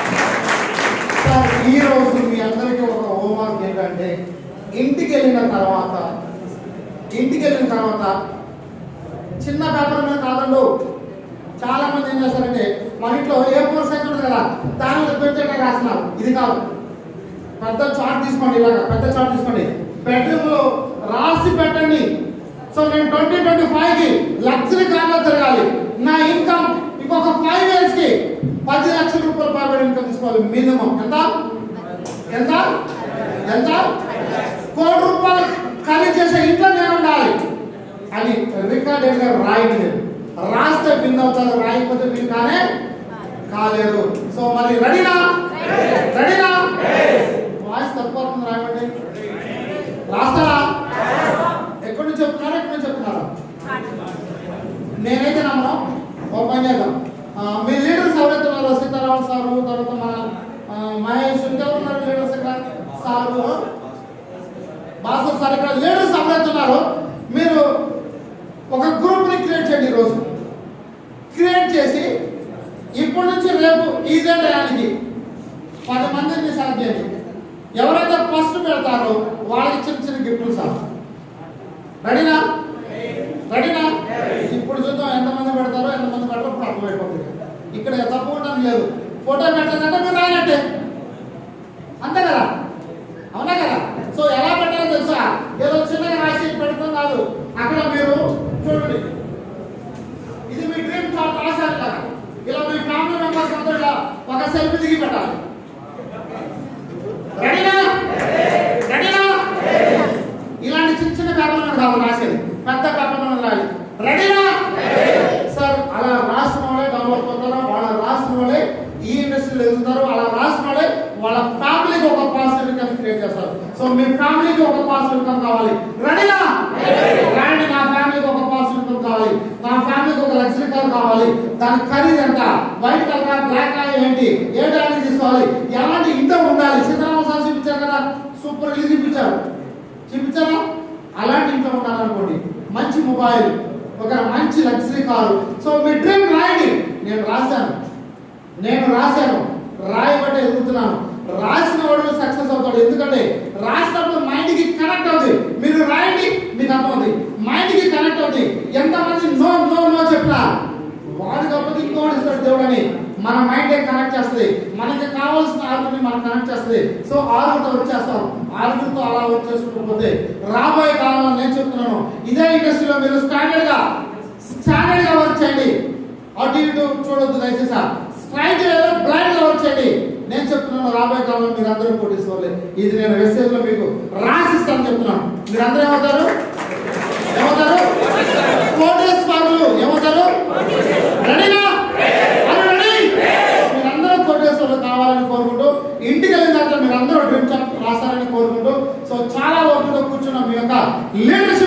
sir ఈ రోజు మీ అందరికీ ఒక హోంవర్క్ ఏంటంటే ఇంటికి వెళ్ళిన తర్వాత ఇంటికి వెళ్ళిన తర్వాత చిన్న పేపర్ మీద కాదండు చాలా మంది ఏం చేస్తారంటే మన ఇంట్లో ఏ ఫోర్ సైజ్ ఉంటుంది కదా దాని మీద పెద్దగా రాస్తున్నారు ఇది కాదు పెద్ద చార్ట్ తీసుకోండి ఇలాగా పెద్ద చార్ట్ తీసుకోండి బెడ్రూమ్ లో రాసి పెట్టండి సో నేను ట్వంటీ ట్వంటీ ఫైవ్ కి లగ్జరీ కార్లో తిరగాలి నా ఇన్కమ్ ఇంకొక ఫైవ్ ఇయర్స్ కి పది లక్షల రూపాయల పైబడి ఇన్కమ్ తీసుకోవాలి మినిమం ఎంత ఎంత ఎంత కోటి రూపాయలు ఖరీదు చేసే ఇంట్లో నేను ఉండాలి అని రికార్డెడ్ గా రాయండి నేను. రాస్తే విన్ అవుతారు రాయకపోతే విన్ కానే కాలేదు సో మరి రెడీనా రెడీనా వాయిస్ తక్కువ అవుతుంది రాయమండి రాస్తారా ఎక్కడి నుంచి చెప్తున్నారా ఎక్కడి నుంచి చెప్తున్నారా నేనైతే నమ్మను ఒక పని చేద్దాం ఆ, మీ లీడర్స్ ఎవరైతే ఉన్నారో సీతారామన్ సారు తర్వాత మన ఆ, మహేష్ ఇంకెవరు ఉన్నారు లీడర్స్ ఇక్కడ సారు బాసర్ సార్ ఇక్కడ లీడర్స్ ఎవరైతే ఉన్నారో మీరు ఒక గ్రూప్ ని క్రియేట్ చేయండి ఈరోజు క్రియేట్ చేసి ఇప్పటి నుంచి రేపు ఇదే టయానికి పది మందిని సెలెక్ట్ చేయండి ఎవరైతే ఫస్ట్ పెడతారో వాళ్ళకి చిన్న చిన్న గిఫ్ట్లు సార్ రెడీనా రెడీనా ఇప్పుడు చూద్దాం ఎంతమంది పెడతారో ఎంతమంది పెడతారో ఇప్పుడు అర్థమైపోతుంది ఇక్కడ తప్పు ఉండడం లేదు ఫోటో పెట్టాలంటే మీరు రాయనట్టే అంతే కదా అవునా కదా సో ఎలా పెట్టాలో తెలుసా ఏదో చిన్నగా రాసి పెడతాం కాదు అక్కడ మీరు చూడండి ఇది మీ డ్రీమ్ చాట్ రాశారు కదా ఇలా మీ ఫ్యామిలీ మెంబర్స్ అందరూ ఇలా ఒక సెల్ఫీ దిగి పెట్టాలి రెడీనా రెడీనా ఇలాంటి చిన్న చిన్న పేపర్లు మనకు కాదు రాసేది పెద్ద పేపర్ మనం రాయాలి రెడీనా సార్ అలా రాసిన వాళ్ళే డెవలప్ అవుతారు వాళ్ళ రాసిన వాళ్ళే ఈ ఇండస్ట్రీలో ఎదుగుతారు అలా రాసిన వాళ్ళే వాళ్ళ ఫ్యామిలీకి ఒక పాజిటివ్ ఇన్కమ్ క్రియేట్ చేస్తారు సో మీ ఫ్యామిలీకి ఒక పాజిటివ్ ఇన్కమ్ కావాలి రెడీనా రాండి నా ఫ్యామిలీకి ఒక పాజిటివ్ ఇన్కమ్ కావాలి నా ఫ్యామిలీకి ఒక లగ్జరీ కార్ కావాలి దాని ఖరీదు ఎంత వైట్ కలర్ బ్లాక్ కలర్ ఏంటి ఏ బ్రాండ్ తీసుకోవాలి ఎలాంటి ఇంట్లో ఉండాలి సీతారామ సార్ చూపించారు కదా సూపర్ ఇల్లు చూపించారు చూపించారా అలాంటి ఇంట్లో ఉండాలనుకోండి మంచి మొబైల్ ఒక మంచి లగ్జరీ కారు సో మీ డ్రీమ్ రాయండి నేను రాశాను నేను రాశాను రాయబట్టే ఎదుగుతున్నాను రాసిన వాడు సక్సెస్ అవుతాడు ఎందుకంటే రాసినప్పుడు మైండ్ కి కనెక్ట్ అవుతుంది మీరు రాయండి మీకు అర్థమవుతుంది మైండ్ కి కనెక్ట్ అవుతుంది ఎంతమంది నో నో నో చెప్పినా వాడు కాకపోతే ఇంకోటి ఇస్తాడు దేవుడు అని మన మైండ్ కనెక్ట్ చేస్తుంది మనకి కావాల్సిన ఆరుగురిని మనం కనెక్ట్ చేస్తుంది సో ఆరుగురితో వచ్చేస్తాం ఆరుగురితో అలా వర్క్ చేసుకుంటూ పోతే రాబోయే కాలంలో నేను చెప్తున్నాను ఇదే ఇండస్ట్రీలో మీరు స్టాండర్డ్ గా స్టాండర్డ్ గా వర్క్ చేయండి అటు ఇటు చూడొద్దు దయచేసి స్ట్రైట్ బ్లైండ్ గా వర్క్ చేయండి నేను చెప్తున్నాను రాబోయే కాలంలో మీరు అందరూ కోటీశ్వర్లే ఇది నేను మెసేజ్ లో మీకు రాసిస్తాను చెప్తున్నాను మీరు అందరూ ఏమవుతారు ఏమవుతారు కోటేశ్వరులు ఏమవుతారు రెడీనా అందరూ రెడీ మీరందరూ కోటేశ్వరులు కావాలని కోరుకుంటూ ఇంటికి వెళ్ళిన తర్వాత మీరందరూ డ్రీమ్ చాప్ రాస్తారని కోరుకుంటూ సో చాలా ఓపికతో కూర్చున్న మీ యొక్క లీడర్షిప్